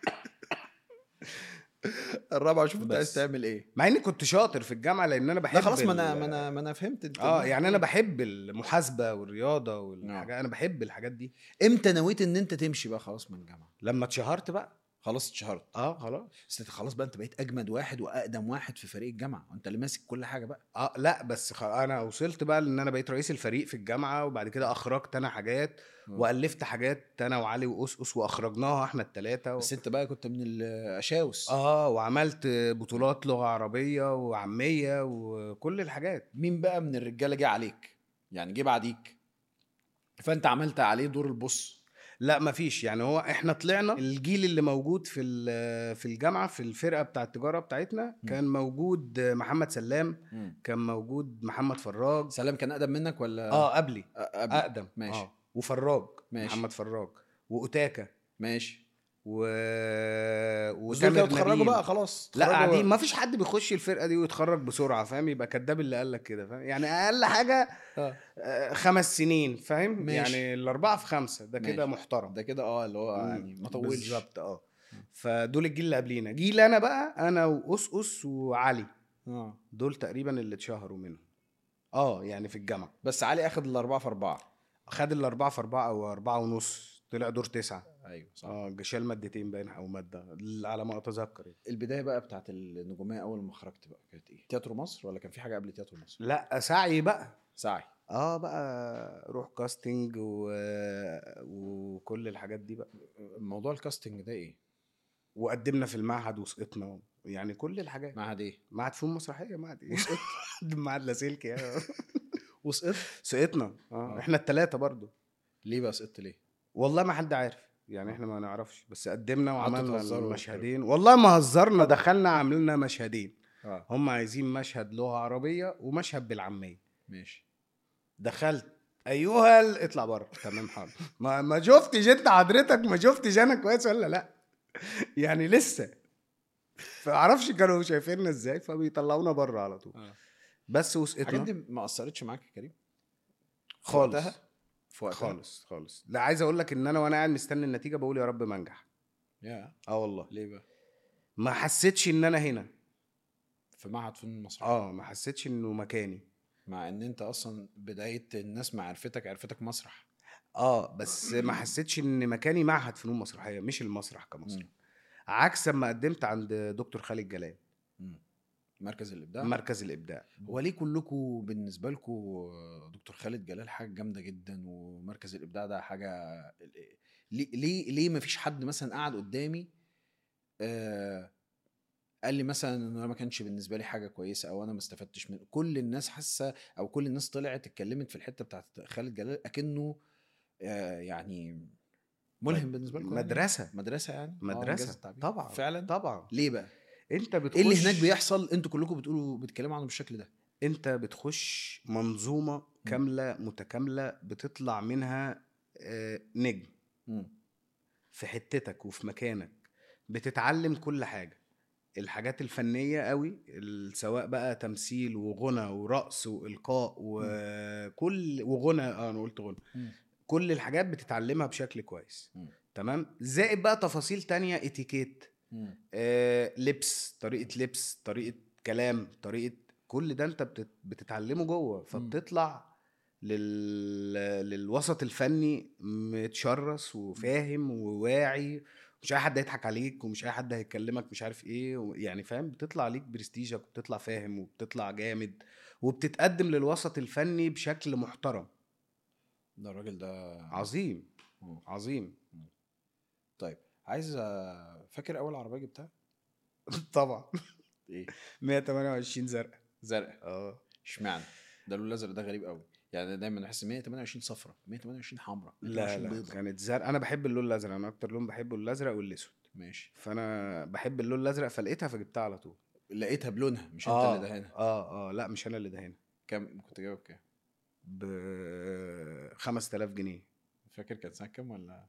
الرابعة شوف انت عايز بس. تعمل ايه مع اني كنت شاطر في الجامعه لان انا بحب لا خلاص ما ال- انا ما انا ما انا فهمت انت اه يعني انا بحب المحاسبه والرياضه والحاجات آه. انا بحب الحاجات دي امتى نويت ان انت تمشي بقى خلاص من الجامعة؟ لما اتشهرت بقى خلاص اتشهرت اه خلاص بس انت خلاص بقى انت بقيت اجمد واحد واقدم واحد في فريق الجامعه وانت اللي ماسك كل حاجه بقى اه لا بس خ... انا وصلت بقى لان انا بقيت رئيس الفريق في الجامعه وبعد كده اخرجت انا حاجات مم. والفت حاجات انا وعلي واسقس واخرجناها احنا الثلاثه و... بس انت بقى كنت من الاشاوس اه وعملت بطولات لغه عربيه وعاميه وكل الحاجات مين بقى من الرجاله جه عليك يعني جه بعديك فانت عملت عليه دور البص لا مفيش يعني هو احنا طلعنا الجيل اللي موجود في ال- في الجامعه في الفرقه بتاع التجاره بتاعتنا مم. كان موجود محمد سلام كان موجود محمد فراج سلام كان اقدم منك ولا اه قبلي أ- قبل اقدم ماشي. آه. وفراج ماشي. محمد فراج واوتاكا ماشي و بس دول كانوا اتخرجوا نبيل. بقى خلاص لا اتخرجوا- قاعدين ما فيش حد بيخش الفرقه دي ويتخرج بسرعه فاهم يبقى كداب اللي قال لك كده فاهم يعني اقل حاجه آه. آه، خمس سنين فاهم ماشي. يعني الاربعه في خمسه ده كده ماشي. محترم ده كده اه اللي هو مم. يعني ما طولش بالظبط اه فدول الجيل اللي قبلينا جيل انا بقى انا واسقس وعلي اه دول تقريبا اللي اتشهروا منهم اه يعني في الجامعه بس علي اخد الاربعه في اربعه خد الاربعه في اربعه او اربعه ونص طلع دور تسعه ايوه صح اه شال مادتين باين او ماده على ما اتذكر يعني. البدايه بقى بتاعت النجوميه اول ما خرجت بقى كانت ايه تياترو مصر ولا كان في حاجه قبل تياترو مصر لا سعي بقى سعي اه بقى روح كاستنج و... وكل الحاجات دي بقى موضوع الكاستنج ده ايه وقدمنا في المعهد وسقطنا يعني كل الحاجات معهد ايه معهد فنون مسرحيه معهد ايه معهد لاسلكي يعني وسقطت سقطنا آه. اه احنا الثلاثه برضو ليه بقى سقطت ليه والله ما حد عارف يعني احنا ما نعرفش بس قدمنا قعدتوا وعملنا تهزروا المشهدين والله ما هزرنا دخلنا عملنا مشهدين اه هم عايزين مشهد لغه عربيه ومشهد بالعاميه ماشي دخلت ايها ال- اطلع بره تمام حاضر ما ما شفتش انت حضرتك ما شفتش انا كويس ولا لا يعني لسه فمعرفش كانوا شايفيننا ازاي فبيطلعونا بره على طول آه. بس الحاجات وسقطنا دي ما اثرتش معاك يا كريم في خالص وقتها؟ في وقتها خالص خالص لا عايز اقول لك ان انا وانا قاعد مستني النتيجه بقول يا رب ما انجح يا اه والله ليه بقى ما حسيتش ان انا هنا في معهد فنون المسرحيه اه ما حسيتش انه مكاني مع ان انت اصلا بدايه الناس ما عرفتك عرفتك مسرح اه بس ما حسيتش ان مكاني معهد فنون مسرحيه مش المسرح كمسرح مم. عكس ما قدمت عند دكتور خالد جلال مم. مركز الابداع مركز الابداع هو ليه كلكم بالنسبه لكم دكتور خالد جلال حاجه جامده جدا ومركز الابداع ده حاجه ليه ليه ليه ما فيش حد مثلا قعد قدامي آه قال لي مثلا ان انا ما كانش بالنسبه لي حاجه كويسه او انا ما استفدتش من كل الناس حاسه او كل الناس طلعت اتكلمت في الحته بتاعت خالد جلال اكنه آه يعني ملهم بالنسبه لكم يعني؟ مدرسه مدرسه يعني آه، إنجاز مدرسه التعبير. طبعا فعلا طبعا ليه بقى انت بتخش ايه اللي هناك بيحصل انتوا كلكم بتقولوا بتتكلموا عنه بالشكل ده انت بتخش منظومه كامله متكامله بتطلع منها آه، نجم مم. في حتتك وفي مكانك بتتعلم كل حاجه الحاجات الفنيه قوي ال- سواء بقى تمثيل وغنى ورقص والقاء وكل وغنى اه انا قلت غنى مم. كل الحاجات بتتعلمها بشكل كويس مم. تمام زائد بقى تفاصيل تانية اتيكيت مم. آه، لبس طريقه لبس طريقه كلام طريقه كل ده انت بتت- بتتعلمه جوه فبتطلع لل... للوسط الفني متشرس وفاهم وواعي مش اي حد هيضحك عليك ومش اي حد هيكلمك مش عارف ايه و- يعني فاهم بتطلع ليك برستيجك وبتطلع فاهم وبتطلع جامد وبتتقدم للوسط الفني بشكل محترم ده الراجل ده عظيم مم. عظيم طيب عايز أ- فاكر اول عربيه جبتها طبعا ايه 128 زرقاء زرقاء اه اشمعنى ده اللون الازرق ده غريب قوي يعني دايما بحس 128 صفرة 128 حمراء لا لا كانت زرقاء انا بحب اللون الازرق انا اكتر لون بحبه الازرق والاسود ماشي فانا بحب اللون الازرق فلقيتها فجبتها على طول لقيتها بلونها مش انت اه اللي دهنها اه اه لا مش انا اللي دهنها كام كنت جايبها بكام ب 5000 جنيه فاكر كانت سنه كام ولا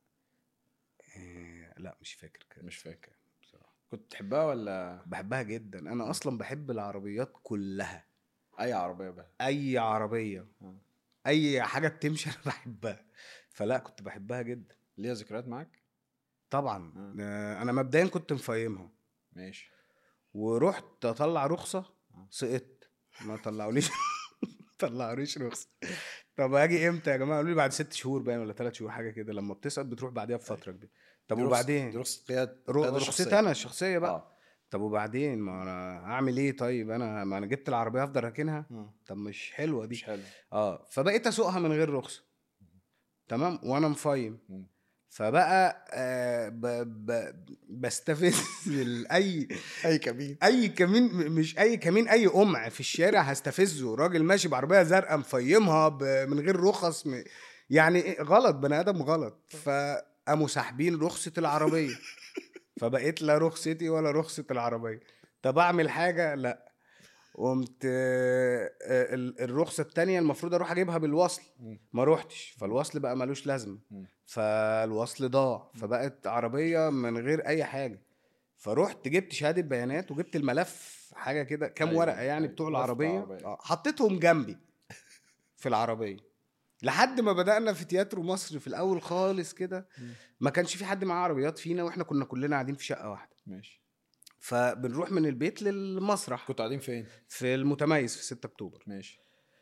آه لا مش فاكر كان مش فاكر بصراحه كنت تحبها ولا بحبها جدا انا اصلا بحب العربيات كلها اي عربيه بقى اي عربيه آه. اي حاجه بتمشي انا بحبها فلا كنت بحبها جدا ليها ذكريات معاك طبعا آه. آه، انا مبدئيا كنت مفيمها ماشي ورحت اطلع رخصه آه. سقطت ما طلعوليش طلعوليش رخصه طب اجي امتى يا جماعه قالوا لي بعد ست شهور باين ولا ثلاث شهور حاجه كده لما بتسقط بتروح بعديها بفتره كبيره طب دي رخصة- وبعدين دي رخصه قياده رو- قيادة رخصتي شخصية. انا الشخصيه بقى اه طب وبعدين ما انا اعمل ايه طيب انا ما انا جبت العربيه افضل راكنها آه. طب مش حلوه دي مش حلو اه فبقيت اسوقها من غير رخصه تمام وانا مفايم مم. فبقى آه ب ب بستفز ال- اي اي كمين اي كمين م- مش اي كمين اي قمع في الشارع هستفزه راجل ماشي بعربيه زرقاء مفيمها ب- من غير رخص م... يعني إيه؟ غلط بني ادم غلط فقاموا ساحبين رخصه العربيه فبقيت لا رخصتي ولا رخصه العربيه طب اعمل حاجه لا قمت آه، آه، ال- الرخصه التانية المفروض اروح اجيبها بالوصل مم. ما روحتش فالوصل بقى ملوش لازمه مم. فالوصل ضاع فبقت عربيه من غير اي حاجه فرحت جبت شهاده بيانات وجبت الملف حاجه كده كام أيوة، ورقه يعني أيوة، بتوع ملف العربيه العربية. آه، حطيتهم جنبي في العربيه لحد ما بدانا في تياترو مصر في الاول خالص كده مم. ما كانش في حد معاه عربيات فينا واحنا كنا كلنا قاعدين في شقه واحده ماشي فبنروح من البيت للمسرح كنتوا قاعدين فين في المتميز في 6 اكتوبر ماشي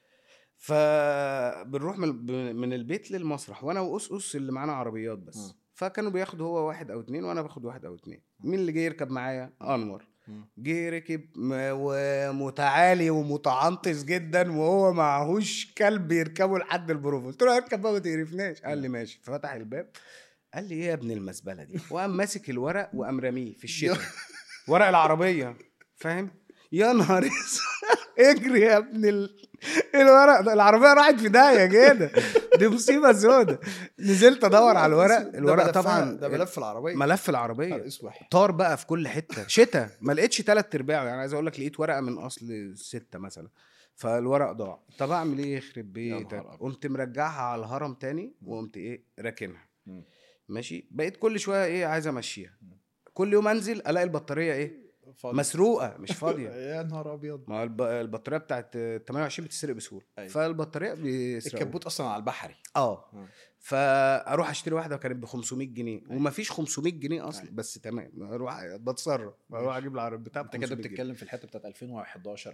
فبنروح من من البيت للمسرح وانا واسقس اللي معانا عربيات بس آه. فكانوا بياخد هو واحد او اتنين وانا باخد واحد او اتنين مين اللي جاي يركب معايا انور مم. جه ركب م- ومتعالي ومتعنطز جدا وهو معهوش كلب يركبه لحد البروف قلت له اركب بقى ما تقرفناش قال لي ماشي ففتح الباب قال لي ايه يا ابن المزبله دي وقام ماسك الورق وقام راميه في الشتاء ورق العربيه فاهم يا نهار اسود اجري يا ابن ال... الورق ده العربيه راحت في داهيه كده دي مصيبه سودة نزلت ادور على الورق الورق ده طبعا ده ملف العربيه ملف العربيه اسوح طار بقى في كل حته شتاء ما لقيتش تلات ارباعه يعني عايز اقول لك لقيت ورقه من اصل سته مثلا فالورق ضاع طب اعمل ايه يخرب بيتك نهار أبيض. قمت مرجعها على الهرم تاني وقمت ايه راكنها مم. ماشي بقيت كل شويه ايه عايز امشيها كل يوم انزل الاقي البطاريه ايه فاضي. مسروقه مش فاضيه يا نهار ابيض ما الب- البطاريه بتاعت 28 بتسرق بسهوله أيوة. فالبطاريه بيسرقوا الكبوت اصلا على البحري اه آه. فاروح اشتري واحده كانت ب 500 جنيه ومفيش 500 جنيه اصلا بس تمام اروح بتصرف اروح اجيب العربيه بتاع انت كده بتتكلم في الحته بتاعت 2011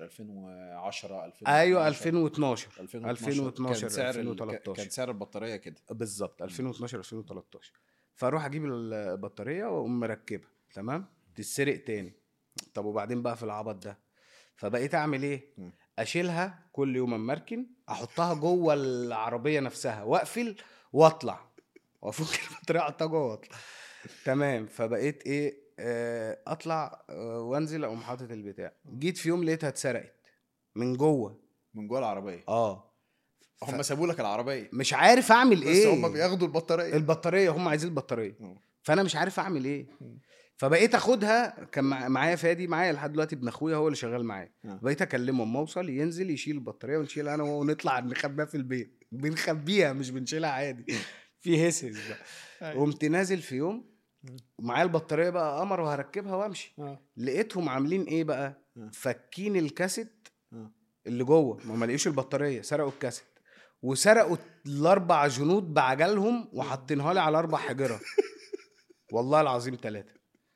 2010 2012 ايوه 2012 2012 2012 كان سعر ال- 2013 كان سعر البطاريه كده بالظبط 2012 2013 فاروح اجيب البطاريه واقوم مركبها تمام تتسرق تاني طب وبعدين بقى في العبط ده فبقيت اعمل ايه مم. اشيلها كل يوم اما اركن احطها جوه العربيه نفسها واقفل واطلع وافك البطاريه احطها جوه واطلع تمام فبقيت ايه آه، اطلع آه، وانزل اقوم حاطط البتاع جيت في يوم لقيتها اتسرقت من جوه من جوه العربيه اه هم سابوا لك العربيه مش عارف اعمل بس ايه هم بياخدوا البطاريه البطاريه هم عايزين البطاريه مم. فانا مش عارف اعمل ايه مم. فبقيت اخدها كان مع- معايا فادي معايا لحد دلوقتي ابن اخويا هو اللي شغال معايا آه. بقيت اكلمه اما اوصل ينزل يشيل البطاريه ونشيلها انا وهو ونطلع نخبيها في البيت بنخبيها مش بنشيلها عادي في هسس بقى قمت نازل في يوم مم. ومعايا البطاريه بقى قمر وهركبها وامشي آه. لقيتهم عاملين ايه بقى آه. فكين الكاسيت آه. اللي جوه ما ما لقيوش البطاريه سرقوا الكاسيت وسرقوا الاربع جنود بعجلهم وحاطينها لي على اربع حجره والله العظيم ثلاثه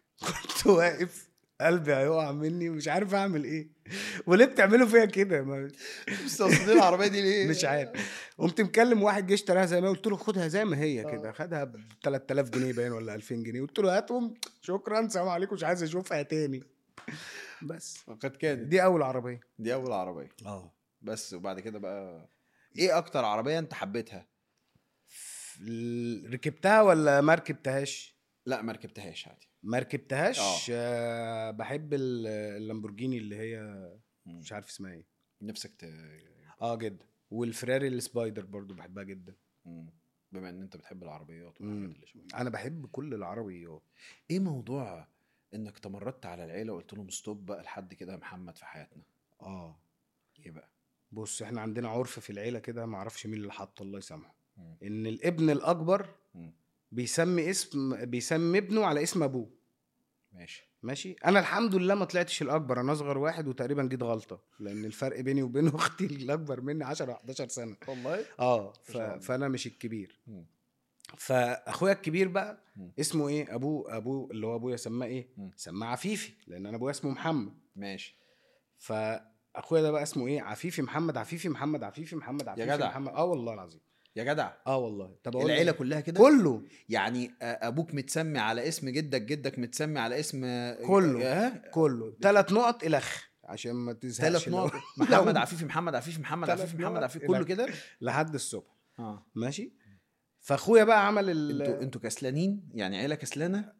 كنت واقف قلبي هيقع مني مش عارف اعمل ايه وليه بتعملوا فيا كده ما- مستقصدين العربيه دي ليه مش عارف قمت مكلم واحد جه اشتراها زي ما هي، قلت له خدها زي ما هي كده خدها ب 3000 جنيه باين ولا 2000 جنيه قلت له هاتهم شكرا سلام عليكم مش عايز اشوفها تاني بس قد كانت دي اول عربيه دي اول عربيه اه بس وبعد كده بقى ايه اكتر عربيه انت حبيتها ركبتها ولا ما ركبتهاش لا ما ركبتهاش عادي ما ركبتهاش آه بحب ال- اللامبورجيني اللي هي مم. مش عارف اسمها ايه نفسك ت... اه جدا والفراري السبايدر برضو بحبها جدا مم. بما ان انت بتحب العربيات مم. والحاجات اللي شبه انا بحب كل العربيات ايه موضوع انك تمردت على العيله وقلت لهم ستوب بقى لحد كده يا محمد في حياتنا اه ايه بقى بص احنا عندنا عرف في العيله كده ما اعرفش مين اللي حطه الله يسامحه مم. ان الابن الاكبر مم. بيسمي اسم بيسمي ابنه على اسم ابوه ماشي ماشي انا الحمد لله ما طلعتش الاكبر انا اصغر واحد وتقريبا جيت غلطه لان الفرق بيني وبين اختي الاكبر مني 10 11 سنه والله اه ف... شاء الله. فانا مش الكبير مم. فاخويا الكبير بقى مم. اسمه ايه ابوه ابوه اللي هو ابويا سماه ايه مم. سماه عفيفي لان انا ابويا اسمه محمد ماشي فاخويا ده بقى اسمه ايه عفيفي محمد عفيفي محمد عفيفي محمد عفيفي جدع. محمد اه والله العظيم يا جدع اه والله طب أقول العيله لك- كلها كده كله يعني آه، ابوك متسمي على اسم جدك جدك متسمي على اسم آه، كله. آه، كله ثلاث نقط الخ عشان ما تزهقش ثلاث لو- نقط لو- محمد عفيفي محمد عفيفي محمد تلات عفيفي محمد نقط عفيفي كله إلى- كده لحد الصبح اه ماشي فاخويا بقى عمل ال... انتوا انتوا كسلانين يعني عيله كسلانه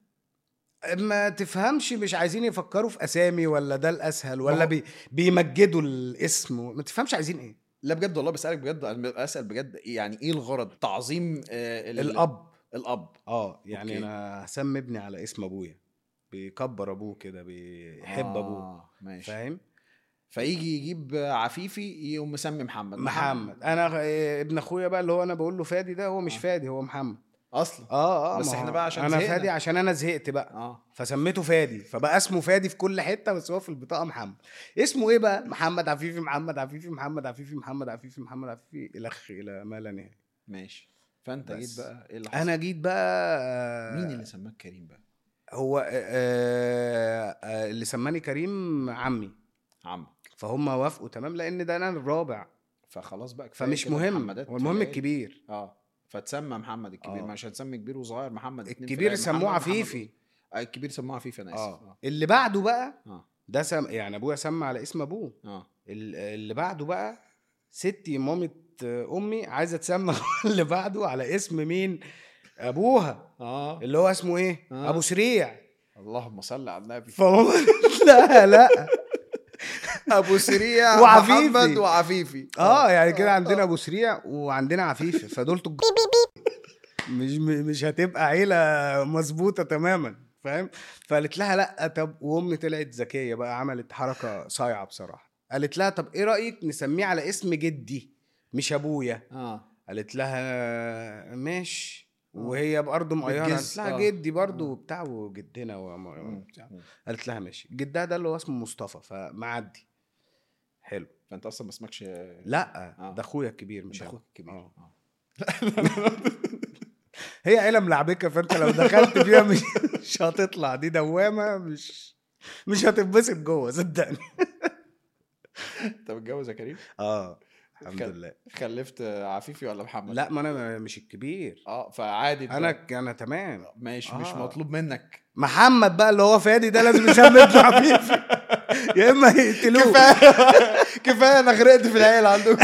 ما تفهمش مش عايزين يفكروا في اسامي ولا ده الاسهل ما ولا هو- بي... بيمجدوا الاسم ما تفهمش عايزين ايه لا بجد والله بسالك بجد أنا اسال بجد يعني ايه الغرض تعظيم آه ال- الاب الاب اه يعني أوكي. انا هسمي ابني على اسم ابويا بيكبر ابوه كده بيحب آه، ابوه ماشي فاهم فيجي يجيب عفيفي يقوم مسمي محمد محمد انا آه، ابن اخويا بقى اللي هو انا بقول له فادي ده هو مش آه. فادي هو محمد اصلا اه اه بس ما إحنا هو بقى عشان انا زهقنا. فادي عشان انا زهقت بقى اه فسميته فادي فبقى اسمه فادي في كل حته بس هو في البطاقه محمد اسمه ايه بقى محمد عفيفي محمد عفيفي محمد عفيفي محمد عفيفي محمد عفيفي الخ الى ما لا نهايه ماشي فانت بس. جيت بقى ايه اللي حصل انا جيت بقى مين اللي سماك كريم بقى هو آه آه آه اللي سماني كريم عمي عم فهم وافقوا تمام لان ده انا الرابع فخلاص بقى كفاية فمش كده مهم محمدات هو في المهم العيلة. الكبير اه فتسمى محمد الكبير آه. مش هتسمي كبير وصغير محمد اتنين في الكبير العيلة. سموه محمد- محمد- عفيفي آه، الكبير سموه عفيفي انا اسف اه اللي بعده بقى اه ده سم يعني ابويا سمى على اسم ابوه اه ال- اللي بعده بقى ستي مامة امي عايزه تسمى اللي بعده على اسم مين ابوها اه اللي هو اسمه ايه آه. ابو سريع اللهم صل على النبي فماما قالت لا لا ابو سريع وعفيفي. محمد وعفيفي اه يعني كده عندنا ابو سريع وعندنا عفيفي فدول تج- مش مش هتبقى عيله مظبوطه تماما فاهم فقالت لها لا طب وامي طلعت ذكيه بقى عملت حركه صايعه بصراحه قالت لها طب ايه رايك نسميه على اسم جدي مش ابويا اه قالت لها ماشي وهي برضه مقيره بتجز، قالت لها آه. جدي برضه وبتاع وجدنا وم- وبتاع مم. قالت لها ماشي جدها ده اللي هو اسمه مصطفى فمعدي حلو فانت اصلا ما اسمكش لا آه. ده اخويا الكبير مش مش أنا. اخوك الكبير آه. آه. هي عيله ملعبكه فانت لو دخلت فيها مش مش هتطلع دي دوامه مش مش هتنبسط جوه صدقني انت متجوز يا كريم اه الحمد كان- لله خلفت عفيفي ولا محمد لا ما انا مش الكبير اه فعادي انت- انا انا تمام ماشي مش آه. مطلوب منك محمد بقى اللي هو فادي ده لازم يسمي ابنه عفيفي يا اما يقتلوه كفايه كفايه انا غرقت في العيله عندكم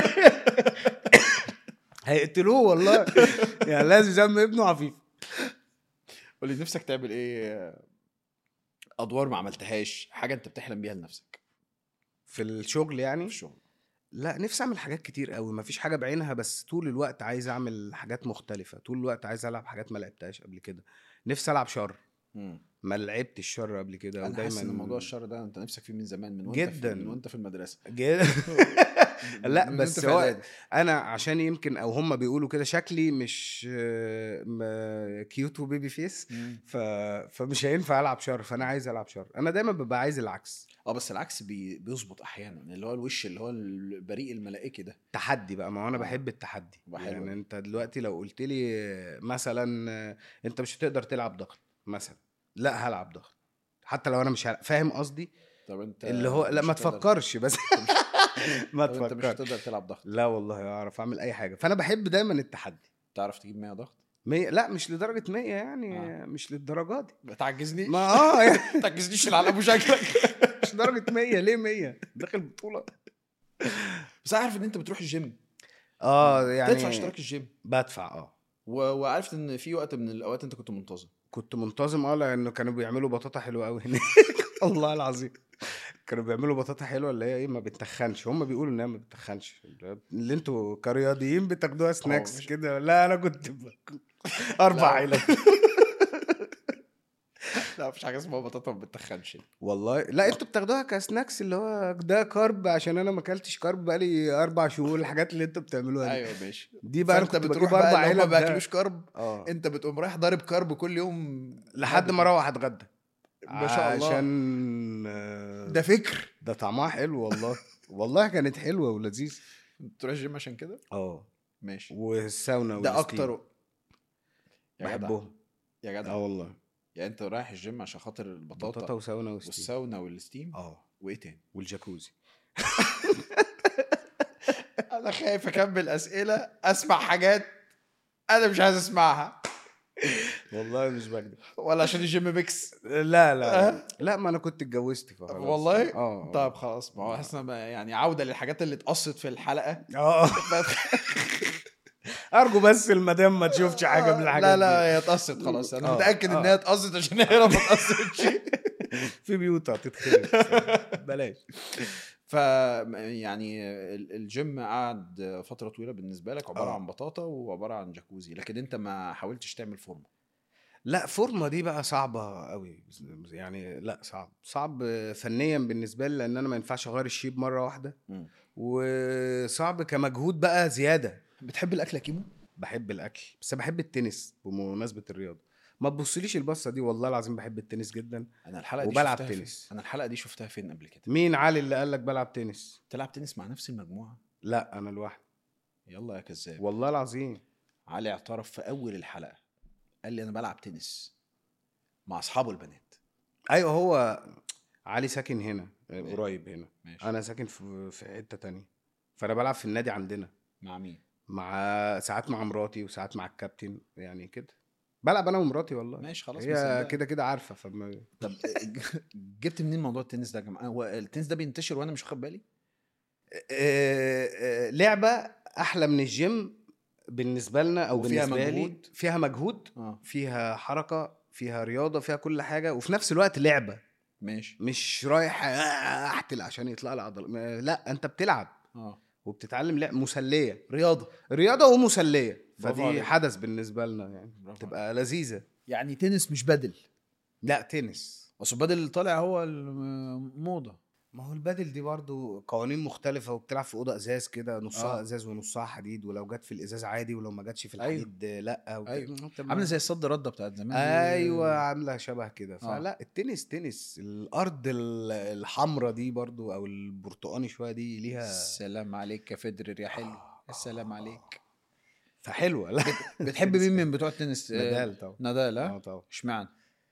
هيقتلوه والله يعني لازم يسمي ابنه عفيفي قول لي نفسك تعمل ايه ادوار ما عملتهاش حاجه انت بتحلم بيها لنفسك في الشغل يعني في الشغل لا نفسي اعمل حاجات كتير قوي مفيش حاجه بعينها بس طول الوقت عايز اعمل حاجات مختلفه طول الوقت عايز العب حاجات ما لعبتهاش قبل كده نفسي العب شر ما لعبتش الشر قبل كده انا حاسس ودايما ان موضوع الشر ده انت نفسك فيه من زمان من وانت جداً. في من وانت في المدرسه جد... لا من بس وأنت في هو إعدادي. انا عشان يمكن او هم بيقولوا كده شكلي مش آه، م- كيوت وبيبي فيس مم. ف... فمش هينفع العب شر فانا عايز العب شر انا دايما ببقى عايز العكس اه بس العكس بي... بيظبط احيانا اللي هو الوش اللي هو البريء الملائكي ده تحدي بقى ما هو انا آه. بحب التحدي بقى حلو يعني ده. انت دلوقتي لو قلت لي آه، مثلا آه، انت مش هتقدر تلعب ضغط مثلا لا هلعب ضغط حتى لو انا مش هلعب. فاهم قصدي طب انت اللي هو لا مش ما هتقدر- تفكرش بس ما طب انت مش تفكرش هتقدر تلعب ضغط لا والله اعرف اعمل اي حاجه فانا بحب دايما التحدي تعرف تجيب 100 ضغط مية لا مش لدرجه 100 يعني آه. مش للدرجه دي ما تعجزنيش ما اه يعني ما تعجزنيش على ابو شكلك مش لدرجه 100 ليه 100 داخل بطوله بس عارف ان انت بتروح الجيم اه يعني تدفع اشتراك الجيم بدفع اه و... وعرفت ان في وقت من الاوقات انت كنت منتظم كنت منتظم اه لانه كانوا بيعملوا بطاطا حلوه قوي هناك والله العظيم كانوا بيعملوا بطاطا حلوه اللي هي ايه ما بتتخنش هم بيقولوا انها ما بتتخنش اللي انتوا كرياضيين بتاخدوها سناكس مش- كده لا انا كنت ب- اربع لا. علب لا مفيش حاجه اسمها بطاطا ما بتخنش والله لا انتوا بتاخدوها كسناكس اللي هو ده كارب عشان انا ما اكلتش كارب بقالي اربع شهور الحاجات اللي انتوا بتعملوها دي ايوه ماشي دي بقى انا فانت كنت بتروح بجيب بقى اربع اللي هم علب ما ده. بياكلوش كرب اه انت بتقوم رايح ضارب كرب كل يوم لحد ما اروح اتغدى ما شاء الله عشان آه، ده فكر ده طعمها حلو والله والله كانت حلوه ولذيذ تروح الجيم عشان كده اه ماشي والساونا ده والستيم. اكتر يا جدع بحبهم يا جدع اه والله يعني انت رايح الجيم عشان خاطر بطاطا البطاطا وساونا وستيم والساونا والستيم اه وايه تاني والجاكوزي انا خايف اكمل اسئله اسمع حاجات انا مش عايز اسمعها والله مش بكذب ولا عشان الجيم ميكس لا لا لا ما انا كنت اتجوزت فخلاص والله اه طيب خلاص ما هو حاسس إن أنا يعني عوده للحاجات اللي اتقصت في الحلقه اه ارجو بس المدام ما تشوفش حاجه من الحاجات لا دي. لا هي اتقصت خلاص انا آه، متاكد ان آه. هي اتقصت عشان هي ما اتقصتش في بيوت هتتخرب بلاش ف يعني ال- الجيم قعد فتره طويله بالنسبه لك عباره آه. عن بطاطا وعباره عن جاكوزي لكن انت ما حاولتش تعمل فورمه لا فورمه دي بقى صعبه قوي يعني لا صعب صعب فنيا بالنسبه لي لان انا ما ينفعش اغير الشيب مره واحده مم. وصعب كمجهود بقى زياده بتحب الاكل يا كيمو بحب الاكل بس بحب التنس بمناسبه الرياضه ما تبصليش البصه دي والله العظيم بحب التنس جدا انا الحلقه دي وبلعب شفتها فين؟ تنس. انا الحلقه دي شفتها فين قبل كده مين علي اللي قال لك بلعب تنس تلعب تنس مع نفس المجموعه لا انا لوحدي يلا يا كذاب والله العظيم علي اعترف في اول الحلقه قال لي انا بلعب تنس مع اصحابه البنات ايوه هو علي ساكن هنا ماشي. قريب هنا ماشي انا ساكن في في حته تانية فانا بلعب في النادي عندنا مع مين مع ساعات مع مراتي وساعات مع الكابتن يعني كده بلعب انا ومراتي والله ماشي خلاص هي مصدقك. كده كده عارفه فما طب جبت منين موضوع التنس ده يا جماعه هو التنس ده بينتشر وانا مش واخد بالي آه، آه، لعبه احلى من الجيم بالنسبه لنا او وفيها بالنسبه لي مجهود. فيها مجهود اه فيها حركه فيها رياضه فيها كل حاجه وفي نفس الوقت لعبه ماشي مش رايح آه، احتل عشان يطلع لي عضل ما- لا انت بتلعب اه وبتتعلم لعب مسليه رياضه رياضه ومسليه برافو فدي عليك. حدث بالنسبه لنا يعني برافو تبقى لذيذه يعني تنس مش بدل لا تنس اصل بدل اللي طالع هو الموضه ما هو البادل دي برضو قوانين مختلفة وبتلعب في أوضة إزاز كده نصها آه. إزاز ونصها حديد ولو جت في الإزاز عادي ولو ما جاتش في أيوة. الحديد لأ وكده. أيوة. طب ما- عامله زي الصد رده بتاعت زمان دي. أيوة عاملة شبه كده آه. فلا التنس تنس الأرض ال- الحمرا دي برضو أو البرتقاني شوية دي ليها السلام عليك يا فيدرر يا حلو السلام عليك فحلوة لا بتحب مين من بتوع التنس آه، نادال طبعا نادال اه ها طبعا اشمعنى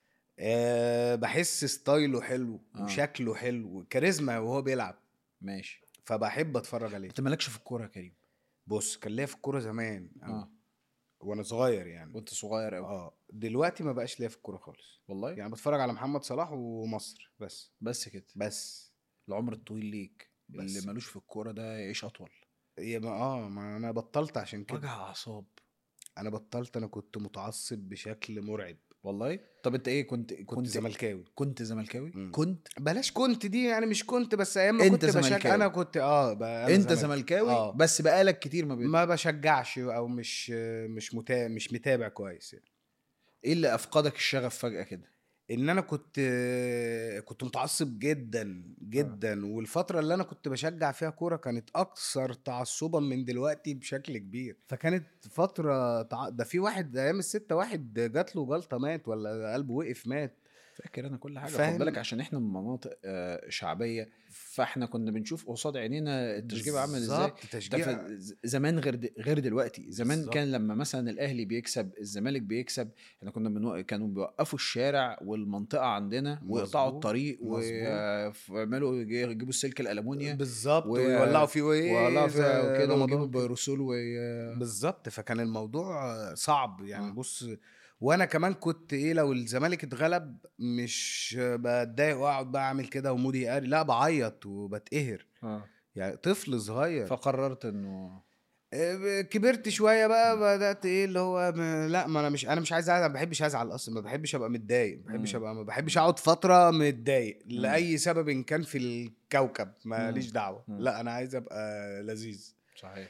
أه بحس ستايله حلو آه. وشكله حلو وكاريزما وهو بيلعب ماشي فبحب اتفرج عليه انت مالكش في الكوره يا كريم بص كان ليا في الكوره زمان أوي. اه وانا صغير يعني وانت صغير قوي اه دلوقتي ما بقاش ليا في الكوره خالص والله يعني بتفرج على محمد صلاح ومصر بس بس كده بس العمر الطويل ليك بس. اللي ملوش في الكوره ده يعيش اطول يا ما اه ما انا بطلت عشان كده وجع اعصاب انا بطلت انا كنت متعصب بشكل مرعب والله طب انت ايه كنت كنت, كنت زملكاوي كنت زملكاوي مم. كنت بلاش كنت دي يعني مش كنت بس ايام ما انت كنت بشجع زملكاوي. انا كنت اه بقى أنا انت زملك- زملكاوي آه. بس بقالك كتير ما بين ما بشجعش او مش مش متا... مش متابع كويس يعني. ايه اللي افقدك الشغف فجاه كده ان انا كنت كنت متعصب جدا جدا والفتره اللي انا كنت بشجع فيها كوره كانت اكثر تعصبا من دلوقتي بشكل كبير فكانت فتره تع... ده في واحد ايام الستة واحد جات له جلطه مات ولا قلبه وقف مات فاكر انا كل حاجه فاهم؟ خد بالك عشان احنا من مناطق آه، شعبيه فاحنا كنا بنشوف قصاد عينينا التشجيع عامل ازاي بالظبط، ده تشجيع ف- ز- زمان غير د- غير دلوقتي زمان بالظبط. كان لما مثلا الاهلي بيكسب الزمالك بيكسب احنا كنا بنو... كانوا بيوقفوا الشارع والمنطقه عندنا ويقطعوا مظبوط، الطريق مظبوط. ويعملوا يجيبوا السلك الالومنيا بالظبط و- ويولعوا فيه وايه ولا زي فيها وكده رمضان ويجيبوا كده. بيروسول وي... بالظبط فكان الموضوع صعب يعني آه. بص وانا كمان كنت ايه لو الزمالك اتغلب مش بتضايق واقعد بقى اعمل كده ومودي قاري لا بعيط وبتقهر آه. يعني طفل صغير فقررت انه آه، كبرت شويه بقى بدات ايه اللي هو م- لا ما انا مش انا مش عايز أزعل، ما بحبش ازعل اصلا ما بحبش ابقى متضايق ما بحبش مم. ابقى ما بحبش اقعد فتره متضايق لاي سبب إن كان في الكوكب ماليش مم. دعوه مم. لا انا عايز ابقى لذيذ صحيح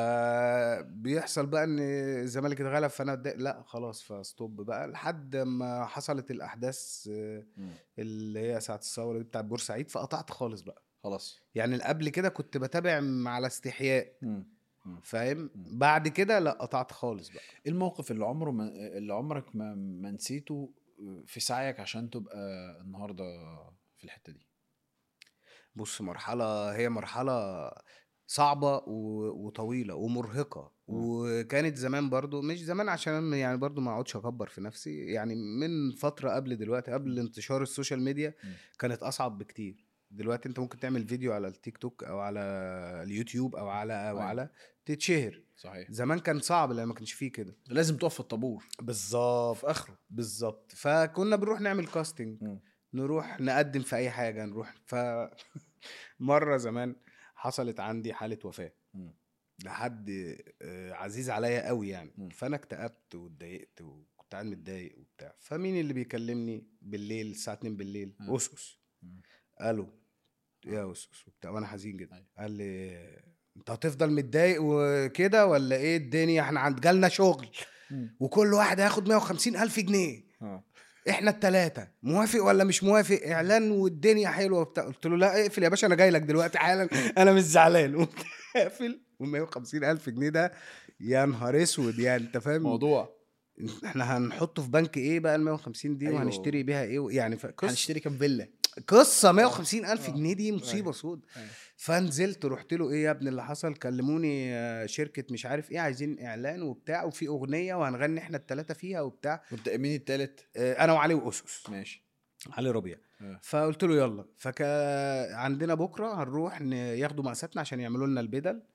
فبيحصل بقى ان الزمالك اتغلب فانا اتضايق لا خلاص فستوب بقى لحد ما حصلت الاحداث آه، اللي هي ساعه الثوره دي بتاعت بورسعيد فقطعت خالص بقى خلاص يعني قبل كده كنت بتابع م- على استحياء مم. فاهم مم. بعد كده لا قطعت خالص بقى ايه الموقف اللي عمره ما اللي عمرك ما ما نسيته في سعيك عشان تبقى النهارده في الحته دي بص مرحله هي مرحله صعبه و... وطويله ومرهقه مم. وكانت زمان برضو مش زمان عشان يعني برضو ما اقعدش اكبر في نفسي يعني من فتره قبل دلوقتي قبل انتشار السوشيال ميديا مم. كانت اصعب بكتير دلوقتي انت ممكن تعمل فيديو على التيك توك او على اليوتيوب او على او أيوة. على تتشهر صحيح زمان كان صعب لان ما كانش فيه كده لازم تقف في الطابور بالظبط في اخره بالظبط فكنا بنروح نعمل كاستنج مم. نروح نقدم في اي حاجه نروح ف مره زمان حصلت عندي حاله وفاه مم. لحد آه، عزيز عليا قوي يعني مم. فانا اكتئبت واتضايقت وكنت قاعد متضايق وبتاع فمين اللي بيكلمني بالليل الساعه 2 بالليل مم. اسس مم. الو يا اسس وبتاع وانا حزين جدا أيوة. قال لي انت هتفضل متضايق وكده ولا ايه الدنيا احنا عند جالنا شغل مم. وكل واحد هياخد 150 الف جنيه اه احنا التلاتة موافق ولا مش موافق اعلان والدنيا حلوه وبتاع قلت له لا اقفل يا باشا انا جاي لك دلوقتي حالا انا مش زعلان قمت قافل و 150 الف جنيه ده يا نهار اسود يعني انت فاهم موضوع احنا هنحطه في بنك ايه بقى ال 150 دي أيوه. وهنشتري بيها ايه يعني ف- قصه هنشتري كام فيلا قصه 150 الف آه. جنيه دي مصيبه أيوه. سود أيوه. فنزلت رحت له ايه يا ابني اللي حصل كلموني آه، شركه مش عارف ايه عايزين اعلان وبتاع وفي اغنيه وهنغني احنا التلاته فيها وبتاع وانت مين التالت آه، انا وعلي واسس ماشي علي ربيع آه. فقلت له يلا فكا عندنا بكره هنروح ن- ياخدوا مقاساتنا عشان يعملوا لنا البدل آه.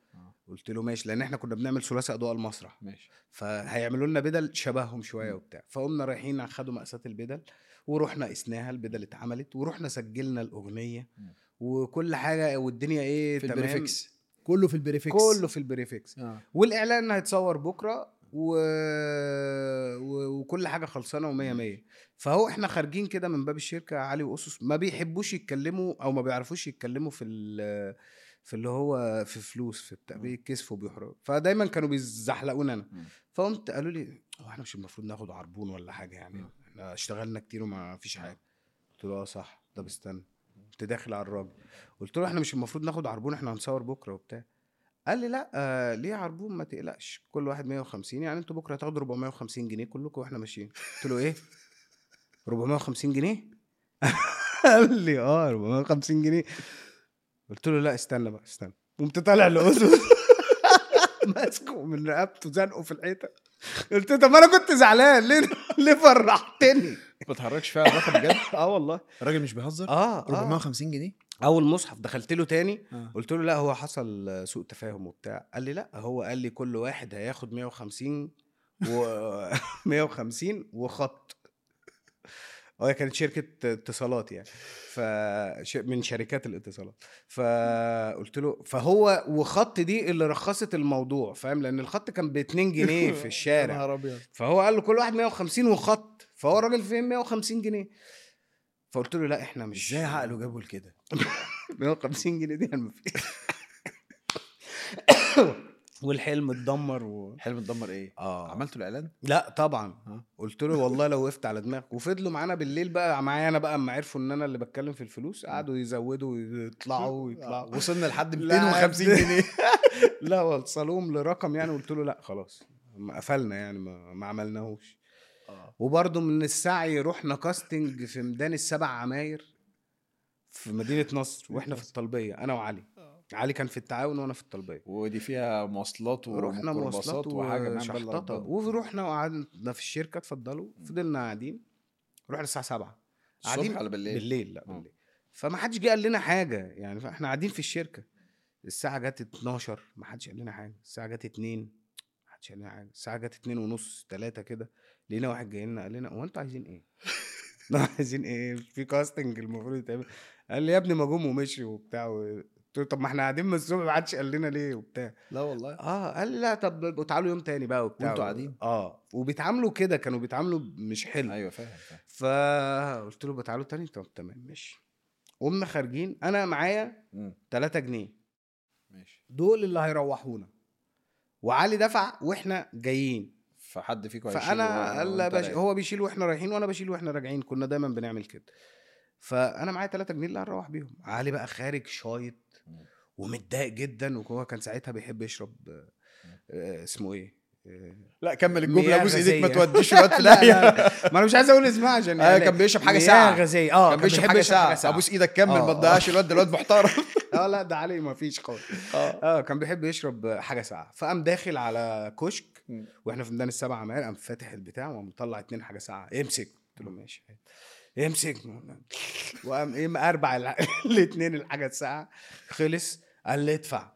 قلت له ماشي لان احنا كنا بنعمل ثلاثي اضواء المسرح ماشي فهيعملوا لنا بدل شبههم شويه مم. وبتاع فقمنا رايحين خدوا مقاسات البدل ورحنا قسناها البدل اتعملت ورحنا سجلنا الاغنيه مم. وكل حاجه والدنيا ايه في تمام البريفكس كله في البريفكس كله في البريفكس اه والاعلان هيتصور بكره و... و... وكل حاجه خلصانه ومية مية فهو احنا خارجين كده من باب الشركه علي واسس ما بيحبوش يتكلموا او ما بيعرفوش يتكلموا في ال... في اللي هو في فلوس في بتاع مم. بيتكسفوا بيحرقوا فدايما كانوا بيزحلقوني انا مم. فقمت قالوا لي هو احنا مش المفروض ناخد عربون ولا حاجه يعني مم. احنا اشتغلنا كتير وما فيش حاجه قلت له اه صح طب استنى كنت داخل على الراجل قلت له احنا مش المفروض ناخد عربون احنا هنصور بكره وبتاع قال لي لا آه ليه عربون ما تقلقش كل واحد 150 يعني انتوا بكره هتاخدوا 450 جنيه كلكم واحنا ماشيين قلت له ايه 450 جنيه قال لي اه 450 جنيه قلت له لا استنى بقى استنى قمت طالع لأسس ماسكه من رقبته زنقه في الحيطه قلت له طب ما انا كنت زعلان ليه ليه فرحتني ما بتهرجش فيها الرقم بجد اه والله الراجل مش بيهزر اه اه 450 جنيه اول مصحف دخلت له تاني آه. قلت له لا هو حصل سوء تفاهم وبتاع قال لي لا هو قال لي كل واحد هياخد 150 و 150 وخط هي كانت شركة اتصالات يعني ف من شركات الاتصالات فقلت له فهو وخط دي اللي رخصت الموضوع فاهم لان الخط كان ب 2 جنيه في يا الشارع نهار ابيض فهو قال له كل واحد 150 وخط فهو الراجل فين 150 جنيه فقلت له لا احنا مش ازاي عقله جابه لكده 150 جنيه دي انا مفيش والحلم اتدمر و... حلم تدمر ايه اه عملتوا الاعلان لا طبعا اه قلت له والله لو وقفت على دماغك وفضلوا معانا بالليل بقى معايا انا بقى اما عرفوا ان انا اللي بتكلم في الفلوس قعدوا يزودوا ويطلعوا ويطلعوا وصلنا لحد لا، 250 جنيه لا وصلوهم لرقم يعني قلت له لا خلاص ما قفلنا يعني ما, ما عملناهوش اه وبرضه من السعي رحنا كاستنج في ميدان السبع عماير في مدينه نصر واحنا في الطلبيه انا وعلي علي كان في التعاون وانا في الطلبيه ودي فيها مواصلات رحنا وميكروباصات مواصلات وحاجه ما وشحططه ورحنا وقعدنا في الشركه اتفضلوا فضلنا قاعدين رحنا الساعه 7 الصبح ولا بالليل؟ بالليل لا آه. بالليل فما حدش جه قال لنا حاجه يعني فاحنا قاعدين في الشركه الساعه جت 12 ما حدش قال لنا حاجه الساعه جت 2 ما حدش قال لنا حاجه الساعه جت 2 ونص 3 كده لقينا واحد جاي لنا قال لنا هو انتوا عايزين ايه؟ احنا عايزين ايه؟ في كاستنج المفروض يتعمل قال لي يا ابني ما جم ومشي وبتاع و... قلت له طب ما احنا قاعدين من الصبح ما حدش قال لنا ليه وبتاع لا والله اه قال لي لا طب بقوا تعالوا يوم تاني بقى وبتاع وانتوا قاعدين؟ اه وبيتعاملوا كده كانوا بيتعاملوا مش حلو ايوه فاهم فاهم فقلت له بتعالوا تاني طب تمام ماشي قمنا خارجين انا معايا مم. 3 جنيه ماشي دول اللي هيروحونا وعلي دفع واحنا جايين فحد فيكم هيشيل فانا و- قال لا وانت باش رايح. هو بيشيل واحنا رايحين وانا بشيل واحنا راجعين كنا دايما بنعمل كده فانا معايا 3 جنيه اللي هنروح بيهم علي بقى خارج شايط مم. ومتضايق جدا وهو كان ساعتها بيحب يشرب آه، آه، اسمه ايه آه، لا كمل مياه الجمله بوس ايديك ما غازية. توديش الواد في لا داهيه لا لا ما انا مش عايز اقول اسمها عشان آه، يعني كان بيشرب حاجة مياه ساقعة. غازيه اه كان بيشرب حاجه ساعه ابوس ايدك كمل آه، ما آه. تضيعش الواد ده الواد محترم اه لا ده علي ما فيش خالص اه كان بيحب يشرب حاجه ساقعه فقام داخل على كشك مم. واحنا في ميدان السبع عماير قام فاتح البتاع وقام مطلع اتنين حاجه ساقعه امسك قلت له ماشي امسك وقام ايه مقربع الع- الاتنين الحاجه الساقعه خلص قال لي ادفع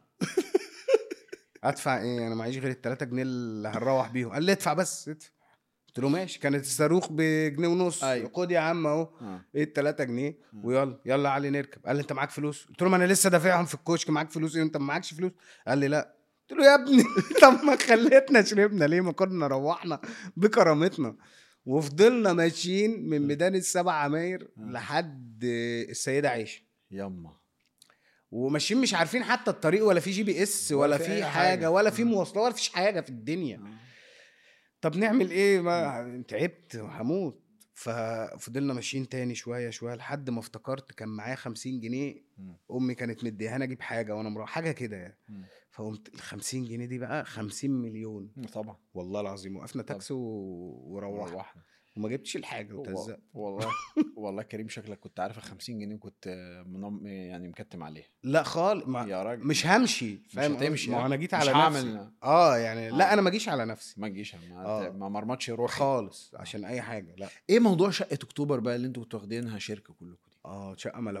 ادفع ايه انا معيش غير التلاتة جنيه اللي هنروح بيهم قال لي ادفع بس ادفع قلت له ماشي كانت الصاروخ بجنيه ونص أيوة. خد يا عم اهو آه. ايه التلاتة جنيه ويلا يلا يا علي نركب قال لي انت معاك فلوس قلت له ما انا لسه دافعهم في الكشك معاك فلوس ايه انت ما معكش فلوس قال لي لا قلت له يا ابني طب ما خليتنا شربنا ليه ما كنا روحنا بكرامتنا وفضلنا ماشيين من ميدان السبع عماير لحد السيده عائشه يما وماشيين مش عارفين حتى الطريق ولا في جي بي اس ولا, ولا في في أي حاجه, حاجة. ولا في مواصلات ولا فيش حاجه في الدنيا طب نعمل ايه ما تعبت هموت ففضلنا ماشيين تاني شويه شويه لحد ما افتكرت كان معايا 50 جنيه مم. امي كانت مديهاني اجيب حاجه وانا مروح حاجه كده يعني مم. فقمت ال 50 جنيه دي بقى 50 مليون طبعا والله العظيم وقفنا تاكسي و- وروحنا روحنا وما جبتش الحاجه وتهزقت والله والله كريم شكلك كنت عارف ال 50 جنيه وكنت منم يعني مكتم عليها لا خالص ما يا راجل مش همشي فاهم هتمشي، ما هو ها؟ انا جيت مش على هعمل- نفسي اه يعني لا آه. انا ما اجيش على نفسي ما تجيش ما, آه. ما مرمطش روحي خالص عشان اي حاجه لا ايه موضوع شقه اكتوبر بقى اللي انتوا كنتوا واخدينها شركه كلكم دي اه شقه ملعونه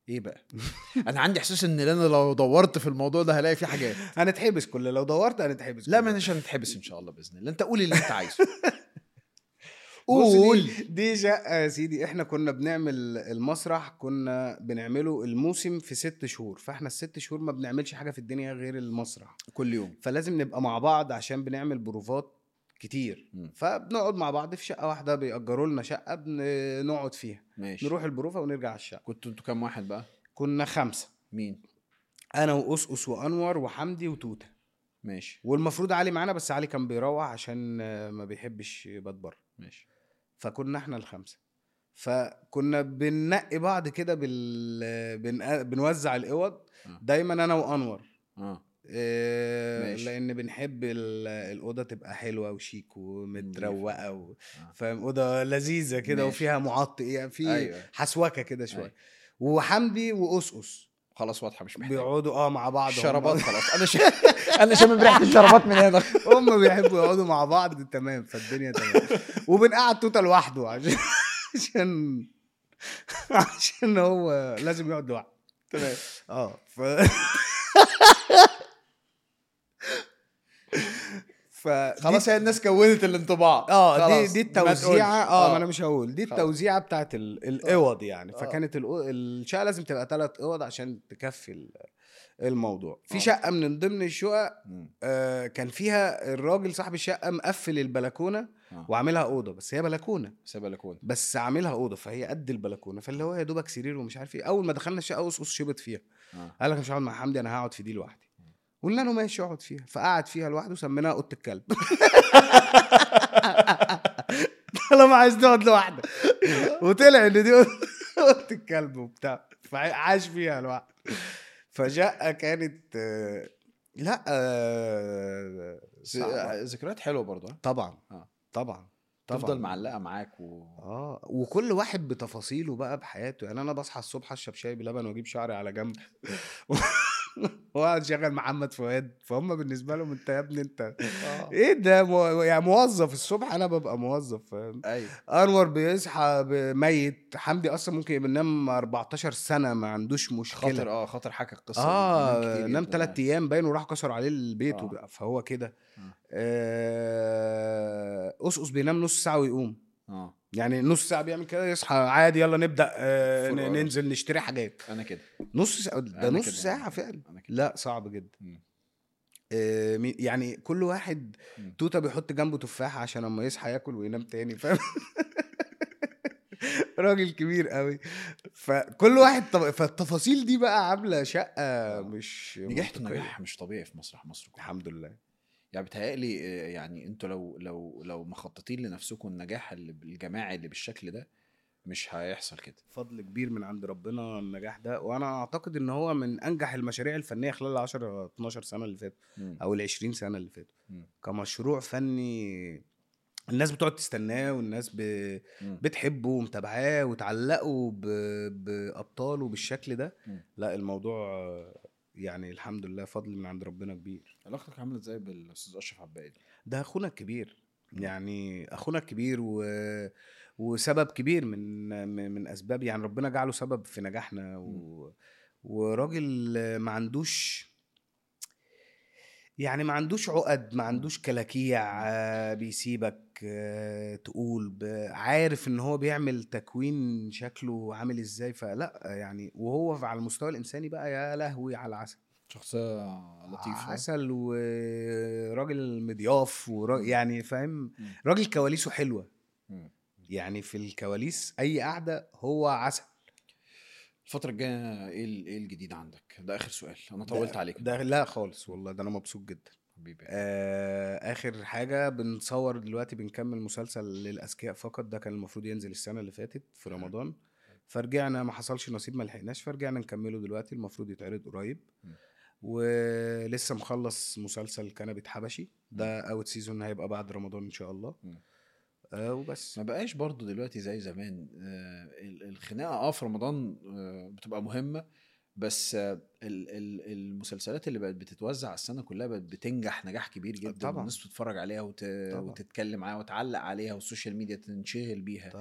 ايه بقى انا عندي احساس ان انا لو دورت في الموضوع ده هلاقي فيه حاجات هنتحبس كل لو دورت هنتحبس لا كلنا. ما مش هنتحبس ان شاء الله باذن الله انت قول اللي انت عايزه بص قول دي, دي شقه يا سيدي احنا كنا بنعمل المسرح كنا بنعمله الموسم في ست شهور فاحنا الست شهور ما بنعملش حاجه في الدنيا غير المسرح كل يوم فلازم نبقى مع بعض عشان بنعمل بروفات كتير مم. فبنقعد مع بعض في شقه واحده بيأجروا لنا شقه بنقعد فيها ماشي نروح البروفه ونرجع على الشقه كنتوا انتوا كام واحد بقى كنا خمسه مين انا وأسقس وانور وحمدي وتوته ماشي والمفروض علي معانا بس علي كان بيروح عشان آه، ما بيحبش يبات بره ماشي فكنا احنا الخمسه فكنا بننقي بعض كده بال بن... بنوزع الاوض آه. دايما انا وانور اه إيه ماشي. لان بنحب ال- الاوضه تبقى حلوه وشيك ومتروقه و... آه. فاهم اوضه لذيذه كده ماشي. وفيها معط يعني في أيوة. حسوكه كده أيوة. شويه وحمدي واسقس خلاص واضحه مش محتاج بيقعدوا اه مع بعض هم- الشرابات خلاص انا ش... انا شامم ريحه الشرابات من هنا هم بيحبوا يقعدوا مع بعض تمام فالدنيا تمام وبنقعد توته لوحده عشان عشان عشان هو لازم يقعد لوحده تمام اه ف ف خلاص هي الناس كونت الانطباع اه دي خلاص، دي ما تقولش. التوزيعه اه ما انا مش هقول دي خلاص. التوزيعه بتاعت ال- الاوض يعني آه. فكانت الأو- الشقه لازم تبقى ثلاث اوض عشان تكفي ال- الموضوع في آه. شقه من ضمن الشقق مم. آه كان فيها الراجل صاحب الشقه مقفل البلكونه آه. وعاملها اوضه بس هي بلكونه سيبها لكون بس عاملها اوضه فهي قد البلكونه فاللي هو يا دوبك سرير ومش عارف ايه اول ما دخلنا الشقه قصقص شبط فيها آه. قال لك مش هقعد مع حمدي انا هقعد في دي لوحدي قلنا له ماشي اقعد فيها فقعد فيها لوحده سميناها اوضه الكلب طالما عايز تقعد لوحدك وطلع ان دي اوضه الكلب وبتاع فعاش فيها لوحده فشقه كانت آه، لا آه، ز- صعبة. ذكريات حلوه برضه ها؟ طبعا آه. طبعا طبعا تفضل معلقه معاك و... اه وكل واحد بتفاصيله بقى بحياته يعني انا بصحى الصبح اشرب شاي بلبن واجيب شعري على جنب واقعد شغل محمد فؤاد فهم بالنسبه لهم انت يا ابني انت ايه ده مو... يعني موظف الصبح انا ببقى موظف فاهم ايوه انور بيصحى ب- ميت حمدي اصلا ممكن يبقى نام 14 سنه ما عندوش مشكله خاطر اه خاطر حكى القصه دي. اه بينام كتير نام جداً. ثلاث ايام باين وراح كسر عليه البيت آه. وبقى فهو كده آه. آه، قصقص بينام نص ساعه ويقوم اه يعني نص ساعه بيعمل كده يصحى عادي يلا نبدا آه فول ن- أوردر. ننزل نشتري حاجات انا كده نص ساعه ده أنا نص كده. ساعه فعلا انا كده لا صعب جدا مم. آه مي- يعني كل واحد مم. توته بيحط جنبه تفاحه عشان لما يصحى ياكل وينام تاني فاهم راجل كبير قوي فكل واحد طب... فالتفاصيل دي بقى عامله شقه مش نجحت منطقية. نجاح مش طبيعي في مسرح مصر كله الحمد لله يعني بتهيألي آه، يعني انتوا لو لو لو مخططين لنفسكم النجاح اللي الجماعي اللي بالشكل ده مش هيحصل كده فضل كبير من عند ربنا النجاح ده وانا اعتقد ان هو من انجح المشاريع الفنيه خلال ال 10 12 سنه اللي فاتوا مم. او ال 20 سنه اللي فاتوا مم. كمشروع فني الناس بتقعد تستناه والناس ب... مم. بتحبه ومتابعاه وتعلقوا ب... بابطاله بالشكل ده مم. لا الموضوع آه، يعني الحمد لله فضل من عند ربنا كبير علاقتك عامله ازاي بالاستاذ اشرف عباقي ده اخونا الكبير مم. يعني اخونا الكبير و... وسبب كبير من من من اسباب يعني ربنا جعله سبب في نجاحنا و... وراجل ما عندوش يعني ما عندوش عقد ما عندوش كلاكيع آه، بيسيبك آه، تقول ب- عارف ان هو بيعمل تكوين شكله عامل ازاي فلا يعني وهو على المستوى الانساني بقى يا لهوي على العسل شخصيه لطيفه عسل وراجل مضياف ورا... يعني فاهم مم. راجل كواليسه حلوه مم. يعني في الكواليس اي قعده هو عسل الفتره الجايه ايه ال- ايه الجديد عندك ده اخر سؤال انا طولت ده- عليك ده لا خالص والله ده انا مبسوط جدا حبيبي آه اخر حاجه بنصور دلوقتي بنكمل مسلسل للاذكياء فقط ده كان المفروض ينزل السنه اللي فاتت في رمضان فرجعنا ما حصلش نصيب ما لحقناش فرجعنا نكمله دلوقتي المفروض يتعرض قريب م. ولسه مخلص مسلسل كنبة حبشي ده اوت سيزون هيبقى بعد رمضان ان شاء الله م. آه وبس ما بقاش برضو دلوقتي زي زمان آه، ال- الخناقه اه في رمضان آه، بتبقى مهمه بس آه، ال- ال- المسلسلات اللي بقت بتتوزع على السنه كلها بقت بتنجح نجاح كبير جدا طبعاً. والناس بتتفرج عليها وت... طبعاً. وتتكلم عليها وتعلق عليها والسوشيال ميديا تنشغل بيها طبعا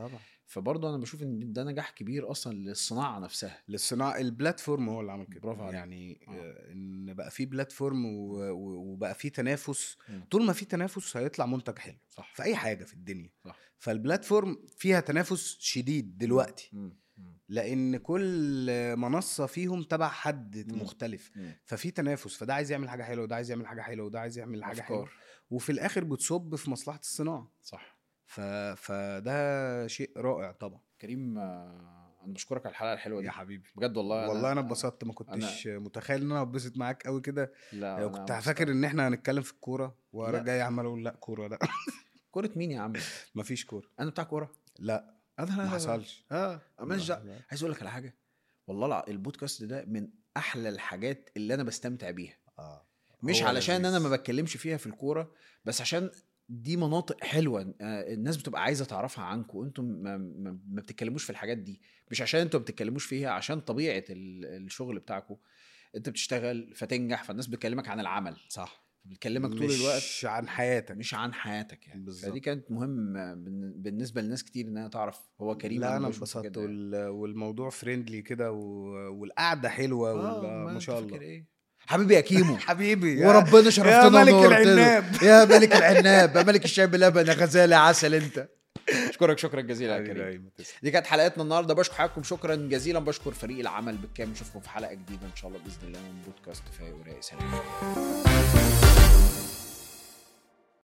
فبرضه انا بشوف ان ده نجاح كبير اصلا للصناعه نفسها للصناعه البلاتفورم هو اللي عمل كده برافو عليك. يعني آه. آه. ان بقى في بلاتفورم و- و- وبقى في تنافس مم. طول ما في تنافس هيطلع منتج حلو صح في اي حاجه في الدنيا صح. فالبلاتفورم فيها تنافس شديد دلوقتي مم. مم. لان كل منصه فيهم تبع حد مم. مختلف مم. ففي تنافس فده عايز يعمل حاجه حلوه وده عايز يعمل حاجه حلوه وده عايز يعمل حاجه حلوه أفكار. وفي الاخر بتصب في مصلحه الصناعه صح ف... فده شيء رائع طبعا كريم آه، انا بشكرك على الحلقه الحلوه دي يا حبيبي بجد والله والله انا اتبسطت ما كنتش متخيل ان انا اتبسط معاك قوي كده لا أنا أنا كنت مبسوط. فاكر ان احنا هنتكلم في الكوره وانا لا. جاي عمال اقول لا كوره لا كوره مين يا عم مفيش كوره انا بتاع كوره لا انا ما حصلش اه ماليش لا، دعوه لا. عايز اقول لك على حاجه والله الع- البودكاست ده من احلى الحاجات اللي انا بستمتع بيها اه مش هو علشان لذيذ. انا ما بتكلمش فيها في الكوره بس عشان دي مناطق حلوه آه، الناس بتبقى عايزه تعرفها عنكم انتم ما, ما, ما بتتكلموش في الحاجات دي مش عشان انتم ما بتتكلموش فيها عشان طبيعه ال- الشغل بتاعكم انت بتشتغل فتنجح فالناس بتكلمك عن العمل صح بتكلمك طول الوقت مش عن حياتك مش عن حياتك يعني بالظبط. فدي كانت مهم بالن- بالنسبه لناس كتير انها تعرف هو كريم لا انا بشوفه انبسطت كده يعني. وال... والموضوع فريندلي كده و... والقعده حلوه آه، وال... ما ما أنت شاء فاكر الله إيه؟ حبيبي يا كيمو حبيبي يا- وربنا شرفتنا يا ملك ونورتنا. العناب. يا ملك العناب يا ملك الشاي بلبن يا غزال يا عسل انت اشكرك شكرا جزيلا يا حبيبي كريم أيمن، تسلم. دي كانت حلقتنا النهارده بشكر حضراتكم شكرا جزيلا بشكر فريق العمل بالكامل نشوفكم في حلقه جديده ان شاء الله باذن الله من بودكاست فايق ورايق سلام